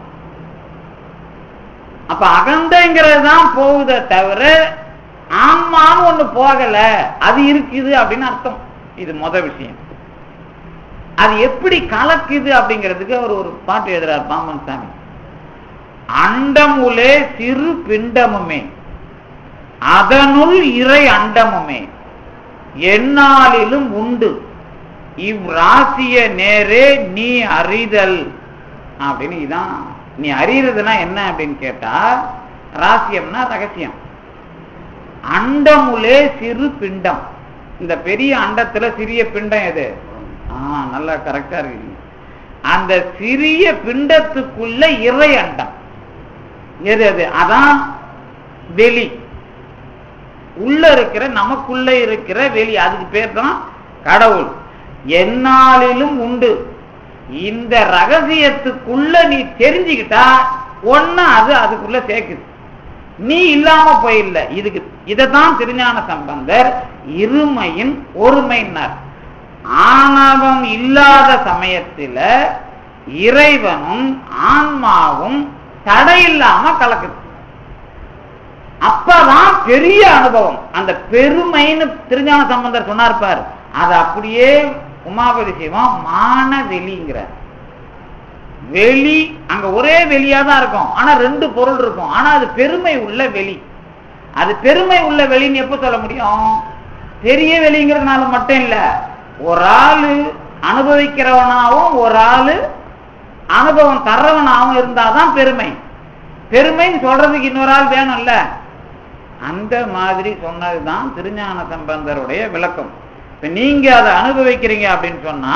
அப்ப அகந்தைங்கிறது தான் போகுதே தவிர ஆன்மான்னு ஒண்ணு போகல அது இருக்குது அப்படின்னு அர்த்தம் இது முத விஷயம் அது எப்படி கலக்குது அப்படிங்கிறதுக்கு அவர் ஒரு பாட்டு எழுதுறார் பாம்பன் சாமி அண்டமுலே சிறு பிண்டமுமே அதனுள் இறை அண்டமுமே எந்நாளிலும் உண்டு இவ்ராசிய நேரே நீ அறிதல் அப்படின்னு இதான் நீ அறியறதுனா என்ன அப்படின்னு கேட்டா ராசியம்னா ரகசியம் அண்டமுலே சிறு பிண்டம் இந்த பெரிய அண்டத்துல சிறிய பிண்டம் எது ஆ நல்லா கரெக்டா இருக்கு அந்த சிறிய பிண்டத்துக்குள்ள இறை அண்டம் எது அது அதான் வெளி உள்ள இருக்கிற நமக்குள்ள இருக்கிற வெளி அதுக்கு பேர் தான் கடவுள் எந்நாளிலும் உண்டு இந்த ரகசியத்துக்குள்ள நீ தெரிஞ்சுக்கிட்டா ஒன்னு அது அதுக்குள்ள சேர்க்குது நீ இல்லாம போயில்ல இதுக்கு இதைத்தான் திருஞான சம்பந்தர் இருமையின் ஒருமையினர் ஆணவம் இல்லாத சமயத்துல இறைவனும் ஆன்மாவும் தடையில்லாம கலக்குது அப்பதான் பெரிய அனுபவம் அந்த பெருமைன்னு திருஞான சம்பந்தர் சொன்னார் பார் அது அப்படியே உமாபதி சிவம் மான வெளிங்கிறார் வெளி அங்க ஒரே வெளியா தான் இருக்கும் ஆனா ரெண்டு பொருள் இருக்கும் ஆனா அது பெருமை உள்ள வெளி அது பெருமை உள்ள வெளின்னு எப்ப சொல்ல முடியும் பெரிய வெளிங்கிறதுனால மட்டும் இல்ல ஒரு ஆளு அனுபவிக்கிறவனாவும் ஒரு ஆளு அனுபவம் தர்றவனாவும் இருந்தாதான் பெருமை பெருமைன்னு சொல்றதுக்கு இன்னொரு ஆள் வேணும்ல அந்த மாதிரி சொன்னதுதான் திருஞான சம்பந்தருடைய விளக்கம் இப்ப நீங்க அதை அனுபவிக்கிறீங்க அப்படின்னு சொன்னா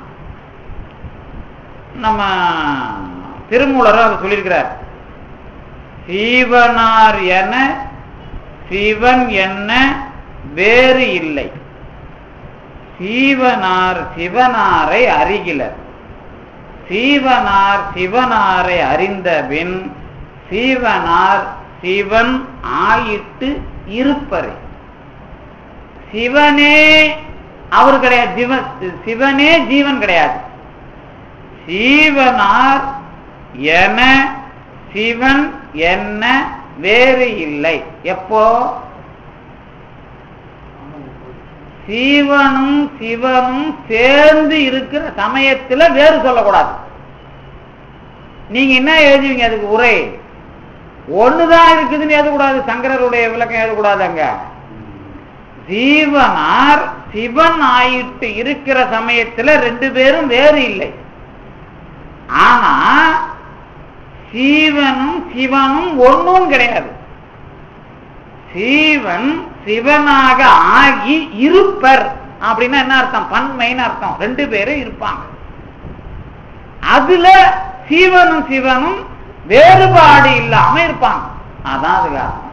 நம்ம திருமூலரும் அதை சொல்லியிருக்கிறார் சீவனார் என சிவன் என்ன வேறு இல்லை சீவனார் சிவனாரை அறிகிலர் சீவனார் சிவனாரை அறிந்தபின் சீவனார் சிவன் ஆயிட்டு இருப்பரை சிவனே அவர் கிடையாது ஜீவ சிவனே ஜீவன் கிடையாது சீவனார் என சிவன் என்ன வேறு இல்லை எப்போ சீவனும் சிவனும் சேர்ந்து இருக்கிற சமயத்துல வேறு சொல்லக்கூடாது நீங்க என்ன எழுதுவீங்க அதுக்கு உரை ஒண்ணுதான் இருக்குதுன்னு எழுதக்கூடாது சங்கரருடைய விளக்கம் எழுதக்கூடாது அங்க ஜீவனார் சிவன் ஆயிட்டு இருக்கிற சமயத்துல ரெண்டு பேரும் வேறு இல்லை ஆனா சீவனும் சிவனும் ஒன்றும் கிடையாது சீவன் சிவனாக ஆகி இருப்பர் அப்படின்னா என்ன அர்த்தம் பன்மைன்னு அர்த்தம் ரெண்டு பேரும் இருப்பாங்க அதுல சீவனும் சிவனும் வேறுபாடு இல்லாம இருப்பாங்க அதான் அதுக்கு அர்த்தம்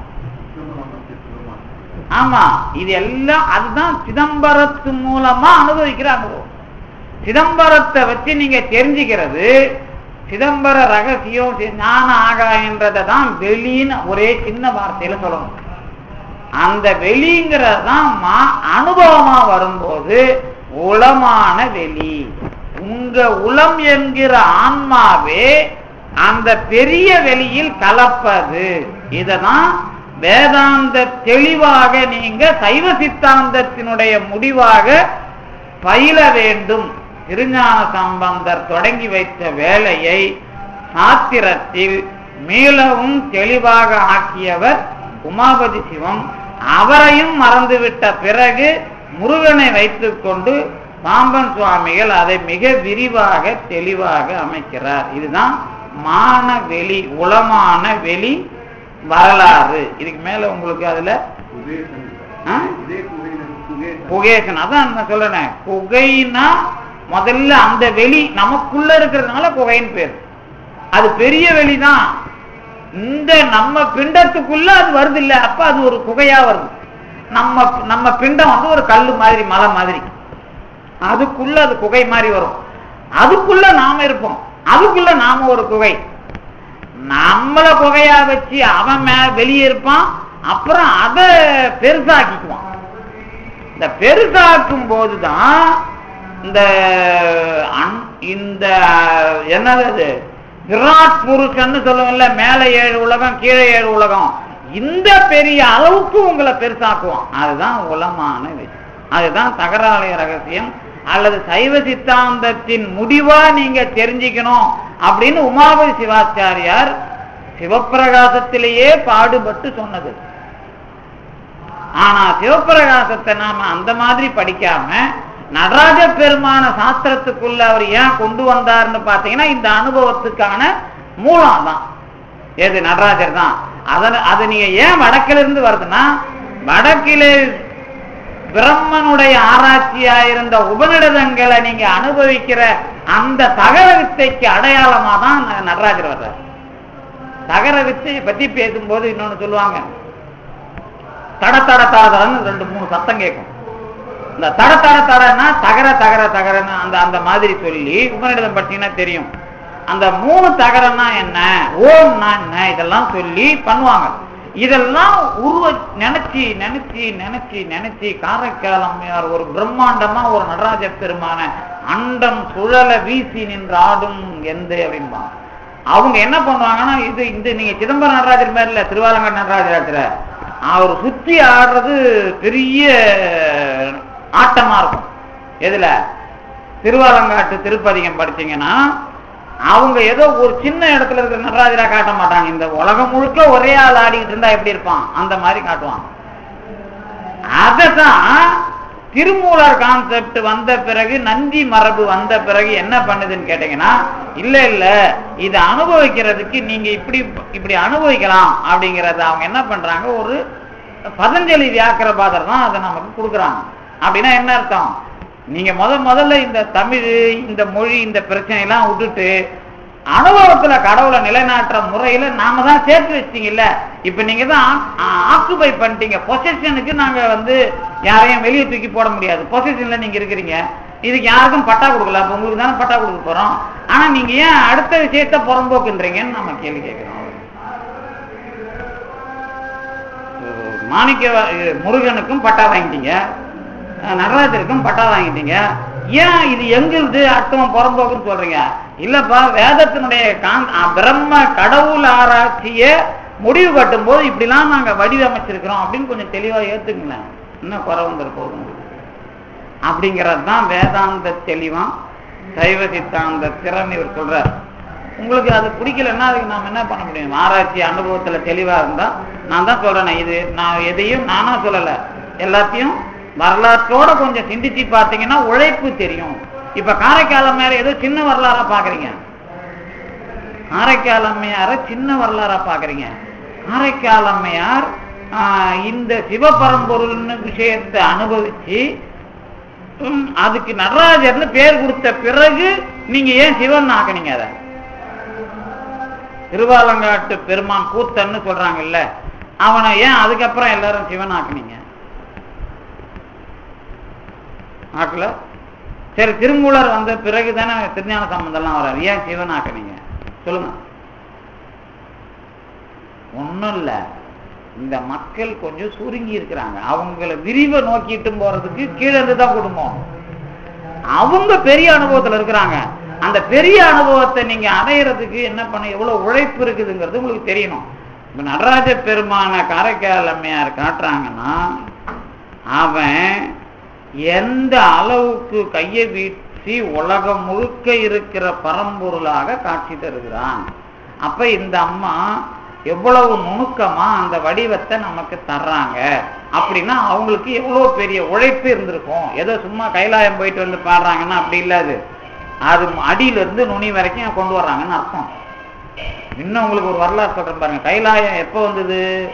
ஆமா இது எல்லாம் அதுதான் சிதம்பரத்து மூலமா அனுபவிக்கிற அனுபவம் சிதம்பரத்தை வச்சு நீங்க தெரிஞ்சுக்கிறது சிதம்பர ரகசியம் சி- ஞான ஆகாயன்றதை தான் வெளின்னு ஒரே சின்ன வார்த்தையில சொல்லணும் அந்த வெளிங்கிறது தான் மா அனுபவமா வரும்போது உளமான வெளி உங்க உளம் என்கிற ஆன்மாவே அந்த பெரிய வெளியில் கலப்பது இததான் வேதாந்த தெளிவாக நீங்க சைவ சித்தாந்தத்தினுடைய முடிவாக பயில வேண்டும் திருஞான சம்பந்தர் தொடங்கி வைத்த வேலையை சாத்திரத்தில் மீளவும் தெளிவாக ஆக்கியவர் உமாபதி சிவம் அவரையும் மறந்துவிட்ட பிறகு முருகனை வைத்துக்கொண்டு பாம்பன் சுவாமிகள் அதை மிக விரிவாக தெளிவாக அமைக்கிறார் இதுதான் மான வெளி உளமான வெளி வரலாறு இதுக்கு மேல உங்களுக்கு அதுல ஆ? புகேசன் அதான் நான் சொல்றேன் புகைனா முதல்ல அந்த வெளி நமக்குள்ள இருக்கிறதுனால புகைன்னு பேர் அது பெரிய வெளிதான் இந்த நம்ம பிண்டத்துக்குள்ள அது வருது இல்ல அப்ப அது ஒரு புகையா வருது நம்ம நம்ம பிண்டம் வந்து ஒரு கல்லு மாதிரி மலை மாதிரி அதுக்குள்ள அது குகை மாதிரி வரும் அதுக்குள்ள நாம இருப்போம் அதுக்குள்ள நாம ஒரு குகை நம்மள குகையா வச்சு அவன் மே வெளியே இருப்பான் அப்புறம் அதை பெருசாக்கிக்குவான் இந்த பெருசாக்கும் போதுதான் இந்த அன்- இந்த என்னது அது விராட் புருஷன்னு சொல்லுவோம்ல மேல ஏழு உலகம் கீழே ஏழு உலகம் இந்த பெரிய அளவுக்கு உங்களை பெருசாக்குவான் அதுதான் உலமான விஷயம் அதுதான் தகராலய ரகசியம் அல்லது சைவ சித்தாந்தத்தின் முடிவா நீங்க தெரிஞ்சுக்கணும் அப்படின்னு உமாபதி சிவாச்சாரியார் சிவப்பிரகாசத்திலேயே பாடுபட்டு சொன்னது ஆனா சிவப்பிரகாசத்தை நாம அந்த மாதிரி படிக்காம நடராஜ பெருமான சாஸ்திரத்துக்குள்ள அவர் ஏன் கொண்டு வந்தார்னு பாத்தீங்கன்னா இந்த அனுபவத்துக்கான மூலம் தான் எது நடராஜர் தான் அதன அது நீங்க ஏன் வடக்கில இருந்து வருதுன்னா வடக்கிலே பிரம்மனுடைய ஆராய்ச்சியா இருந்த உபநிடதங்களை நீங்க அனுபவிக்கிற அந்த தகர வித்தைக்கு அடையாளமா தான் ந- நடராஜர் வர்றார் தகர வித்தையை பத்தி பேசும்போது இன்னொன்னு சொல்லுவாங்க தட தட தடன்னு ரெண்டு மூணு சத்தம் கேட்கும் இந்த தட தட தடன்னா தகர தகர தகரன்னு அந்த அந்த மாதிரி சொல்லி உபநிடதம் பார்த்தீங்கன்னா தெரியும் அந்த மூணு தகரன்னா என்ன ஓம்னா என்ன இதெல்லாம் சொல்லி பண்ணுவாங்க இதெல்லாம் உருவ நினைச்சு நினைச்சு நினைச்சு நினைச்சு காரைக்கால் அம்மையார் ஒரு பிரம்மாண்டமா ஒரு நடராஜ பெருமான அண்டம் சுழல வீசி நின்று ஆடும் எந்த அப்படின்பாங்க அவங்க என்ன பண்ணுவாங்கன்னா இது இந்த நீங்க சிதம்பரம் நடராஜர் மாதிரி இல்ல திருவாலங்காடு நடராஜர் அவர் சுத்தி ஆடுறது பெரிய ஆட்டமா இருக்கும் எதுல திருவாலங்காட்டு திருப்பதிகம் படிச்சீங்கன்னா அவங்க ஏதோ ஒரு சின்ன இடத்துல இருக்கிற நடராஜரா காட்ட மாட்டாங்க இந்த உலகம் முழுக்க ஒரே ஆள் ஆடிக்கிட்டு இருந்தா எப்படி இருப்பான் அந்த மாதிரி காட்டுவாங்க அததான் திருமூலர் கான்செப்ட் வந்த பிறகு நந்தி மரபு வந்த பிறகு என்ன பண்ணுதுன்னு கேட்டீங்கன்னா இல்ல இல்ல இதை அனுபவிக்கிறதுக்கு நீங்க இப்படி இப்படி அனுபவிக்கலாம் அப்படிங்கறத அவங்க என்ன பண்றாங்க ஒரு பதஞ்சலி வியாக்கிரபாதர் தான் அதை நமக்கு கொடுக்குறாங்க அப்படின்னா என்ன அர்த்தம் நீங்க முத முதல்ல இந்த தமிழ் இந்த மொழி இந்த பிரச்சனை எல்லாம் விட்டுட்டு அனுபவத்துல கடவுளை நிலைநாட்டுற முறையில நாம தான் சேர்த்து வச்சிட்டீங்கல்ல இப்ப நீங்க தான் ஆக்குபை பண்ணிட்டீங்க பொசிஷனுக்கு நாங்க வந்து யாரையும் வெளியே தூக்கி போட முடியாது பொசிஷன்ல நீங்க இருக்கிறீங்க இதுக்கு யாருக்கும் பட்டா கொடுக்கல அப்ப உங்களுக்கு தானே பட்டா கொடுக்க போறோம் ஆனா நீங்க ஏன் அடுத்த விஷயத்த புறம்போக்குன்றீங்கன்னு நம்ம கேள்வி கேட்கிறோம் மாணிக்க வா- இது முருகனுக்கும் பட்டா வாங்கிட்டீங்க அஹ் நடராஜருக்கும் பட்டா வாங்கிட்டீங்க ஏன் இது எங்களுது அர்த்தம் புறம்போக்குன்னு சொல்றீங்க இல்லப்பா வேதத்தினுடைய காந்- அஹ் பிரம்ம கடவுள் ஆராய்ச்சிய முடிவு கட்டும் போது இப்படிலாம் நாங்க வடிவமைச்சிருக்கிறோம் அப்படின்னு கொஞ்சம் தெளிவா ஏத்துங்களேன் இன்னும் குறை வந்துட போதும் அப்படிங்கிறது தான் வேதாந்த தெளிவா சைவ சித்தாந்த திறன் இவர் சொல்றார் உங்களுக்கு அது பிடிக்கலன்னா அதுக்கு நாம என்ன பண்ண முடியும் ஆராய்ச்சி அனுபவத்துல தெளிவா இருந்தா நான் தான் சொல்றேனே இது நான் எதையும் நானா சொல்லல எல்லாத்தையும் வரலாற்றோட கொஞ்சம் சிந்திச்சு பார்த்தீங்கன்னா உழைப்பு தெரியும் இப்ப காரைக்காலம் மேல ஏதோ சின்ன வரலாறா பாக்குறீங்க காரைக்கால் அம்மையார சின்ன வரலாறா பாக்குறீங்க காரைக்கால் அம்மையார் ஆஹ், இந்த சிவபரம்பொருள்னு விஷயத்தை அனுபவிச்சு ம், அதுக்கு நடராஜர்னு பேர் கொடுத்த பிறகு நீங்க ஏன் சிவன் ஆக்குனீங்க அதை திருவாலங்காட்டு பெருமான் கூத்தன்னு சொல்றாங்கல்ல அவனை ஏன் அதுக்கப்புறம் எல்லாரும் சிவன் ஆக்குனீங்க ஆக்கல சரி திருமூலர் வந்த பிறகு தானே திருஞான சம்பந்தம்லாம் வர்றாரு ஏன் சிவன் ஆக்குனீங்க சொல்லுங்க ஒண்ணும் இல்ல இந்த மக்கள் கொஞ்சம் சுருங்கி இருக்கிறாங்க அவங்கள விரிவை நோக்கிட்டு போறதுக்கு கீழே இருந்து தான் குடும்பம் அவங்க பெரிய அனுபவத்துல இருக்கிறாங்க அந்த பெரிய அனுபவத்தை நீங்க அடையிறதுக்கு என்ன பண்ண எவ்வளவு உழைப்பு இருக்குதுங்கிறது உங்களுக்கு தெரியணும் இப்ப நடராஜ பெருமான காரைக்கால் அம்மையார் காட்டுறாங்கன்னா அவன் எந்த அளவுக்கு கையை வீசி உலகம் முழுக்க இருக்கிற பரம்பொருளாக காட்சி தருகிறான் அப்ப இந்த அம்மா எவ்வளவு நுணுக்கமா அந்த வடிவத்தை நமக்கு தர்றாங்க அப்படின்னா அவங்களுக்கு எவ்வளவு பெரிய உழைப்பு இருந்திருக்கும் ஏதோ சும்மா கைலாயம் போயிட்டு வந்து பாடுறாங்கன்னா அப்படி இல்லாது அது அடியில இருந்து நுனி வரைக்கும் கொண்டு வர்றாங்கன்னு அர்த்தம் இன்னும் உங்களுக்கு ஒரு வரலாறு சொல்றேன் பாருங்க கைலாயம் எப்போ வந்தது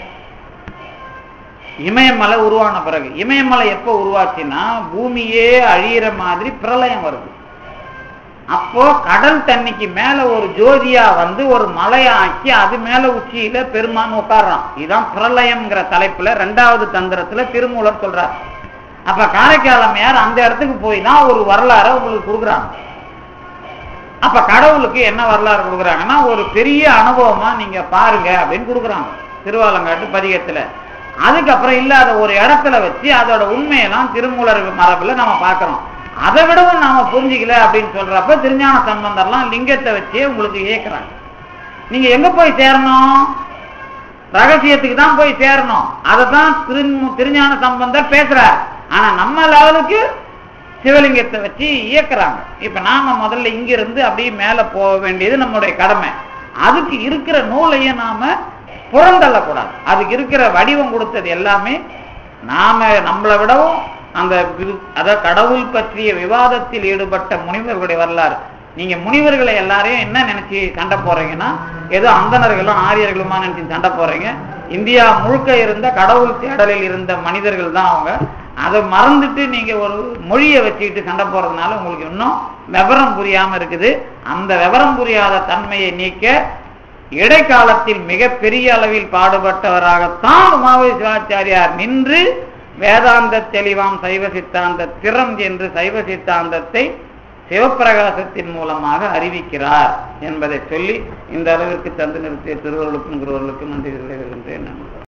இமயமலை உருவான பிறகு இமயமலை எப்போ உருவாச்சுன்னா பூமியே அழியிற மாதிரி பிரளயம் வருது அப்போ கடல் தண்ணிக்கு மேல ஒரு ஜோதியா வந்து ஒரு மலையாக்கி அது மேல உச்சியில பெருமான் உட்கார்றான் இதுதான் பிரளயம்ங்கிற தலைப்புல ரெண்டாவது தந்திரத்துல திருமூலர் சொல்றார் அப்ப காரைக்காலமையார் அந்த இடத்துக்கு போய் தான் ஒரு வரலாறை உங்களுக்கு கொடுக்குறாங்க அப்ப கடவுளுக்கு என்ன வரலாறு கொடுக்குறாங்கன்னா ஒரு பெரிய அனுபவமா நீங்க பாருங்க அப்படின்னு கொடுக்குறாங்க திருவாலங்காட்டு பதிகத்துல அதுக்கப்புறம் இல்லாத ஒரு இடத்துல வச்சு அதோட உண்மையெல்லாம் திருமூலர் மரபுல நம்ம பார்க்கிறோம் அதை விடவும் நாம புரிஞ்சுக்கல அப்படின்னு சொல்றப்ப திருஞான சம்பந்தர்லாம் லிங்கத்தை வச்சே உங்களுக்கு இயக்குறாங்க நீங்க எங்க போய் சேரணும் ரகசியத்துக்கு தான் போய் சேரணும் அதை தான் திரு திருஞான சம்பந்தர் பேசுறார் ஆனா நம்ம லெவலுக்கு சிவலிங்கத்தை வச்சு இயக்குறாங்க இப்ப நாம முதல்ல இங்க இருந்து அப்படியே மேல போக வேண்டியது நம்மளுடைய கடமை அதுக்கு இருக்கிற நூலையும் நாம புறந்தள்ளக்கூடாது அதுக்கு இருக்கிற வடிவம் கொடுத்தது எல்லாமே நாம நம்மளை விடவும் அந்த வி- அதாவது கடவுள் பற்றிய விவாதத்தில் ஈடுபட்ட முனிவர்களுடைய வரலாறு நீங்க முனிவர்களை எல்லாரையும் என்ன நினைச்சு சண்டை போடுறீங்கன்னா ஏதோ அந்தணர்களும் ஆரியர்களுமா நினைச்சு சண்டை போடுறீங்க இந்தியா முழுக்க இருந்த கடவுள் தேடலில் இருந்த மனிதர்கள் தான் அவங்க அதை மறந்துட்டு நீங்க ஒரு மொழியை வச்சுக்கிட்டு சண்டை போடுறதுனால உங்களுக்கு இன்னும் விவரம் புரியாம இருக்குது அந்த விவரம் புரியாத தன்மையை நீக்க இடைக்காலத்தில் மிகப்பெரிய அளவில் பாடுபட்டவராகத்தான் உமாவை சிவாச்சாரியார் நின்று வேதாந்த தெளிவாம் சைவ சித்தாந்த திறம் என்று சைவ சித்தாந்தத்தை சிவப்பிரகாசத்தின் மூலமாக அறிவிக்கிறார் என்பதை சொல்லி இந்த அளவிற்கு தந்து நிறுத்திய திருவருளுக்கும் குருவர்களுக்கும் நன்றி தெரிவிக்கின்றேன் நான்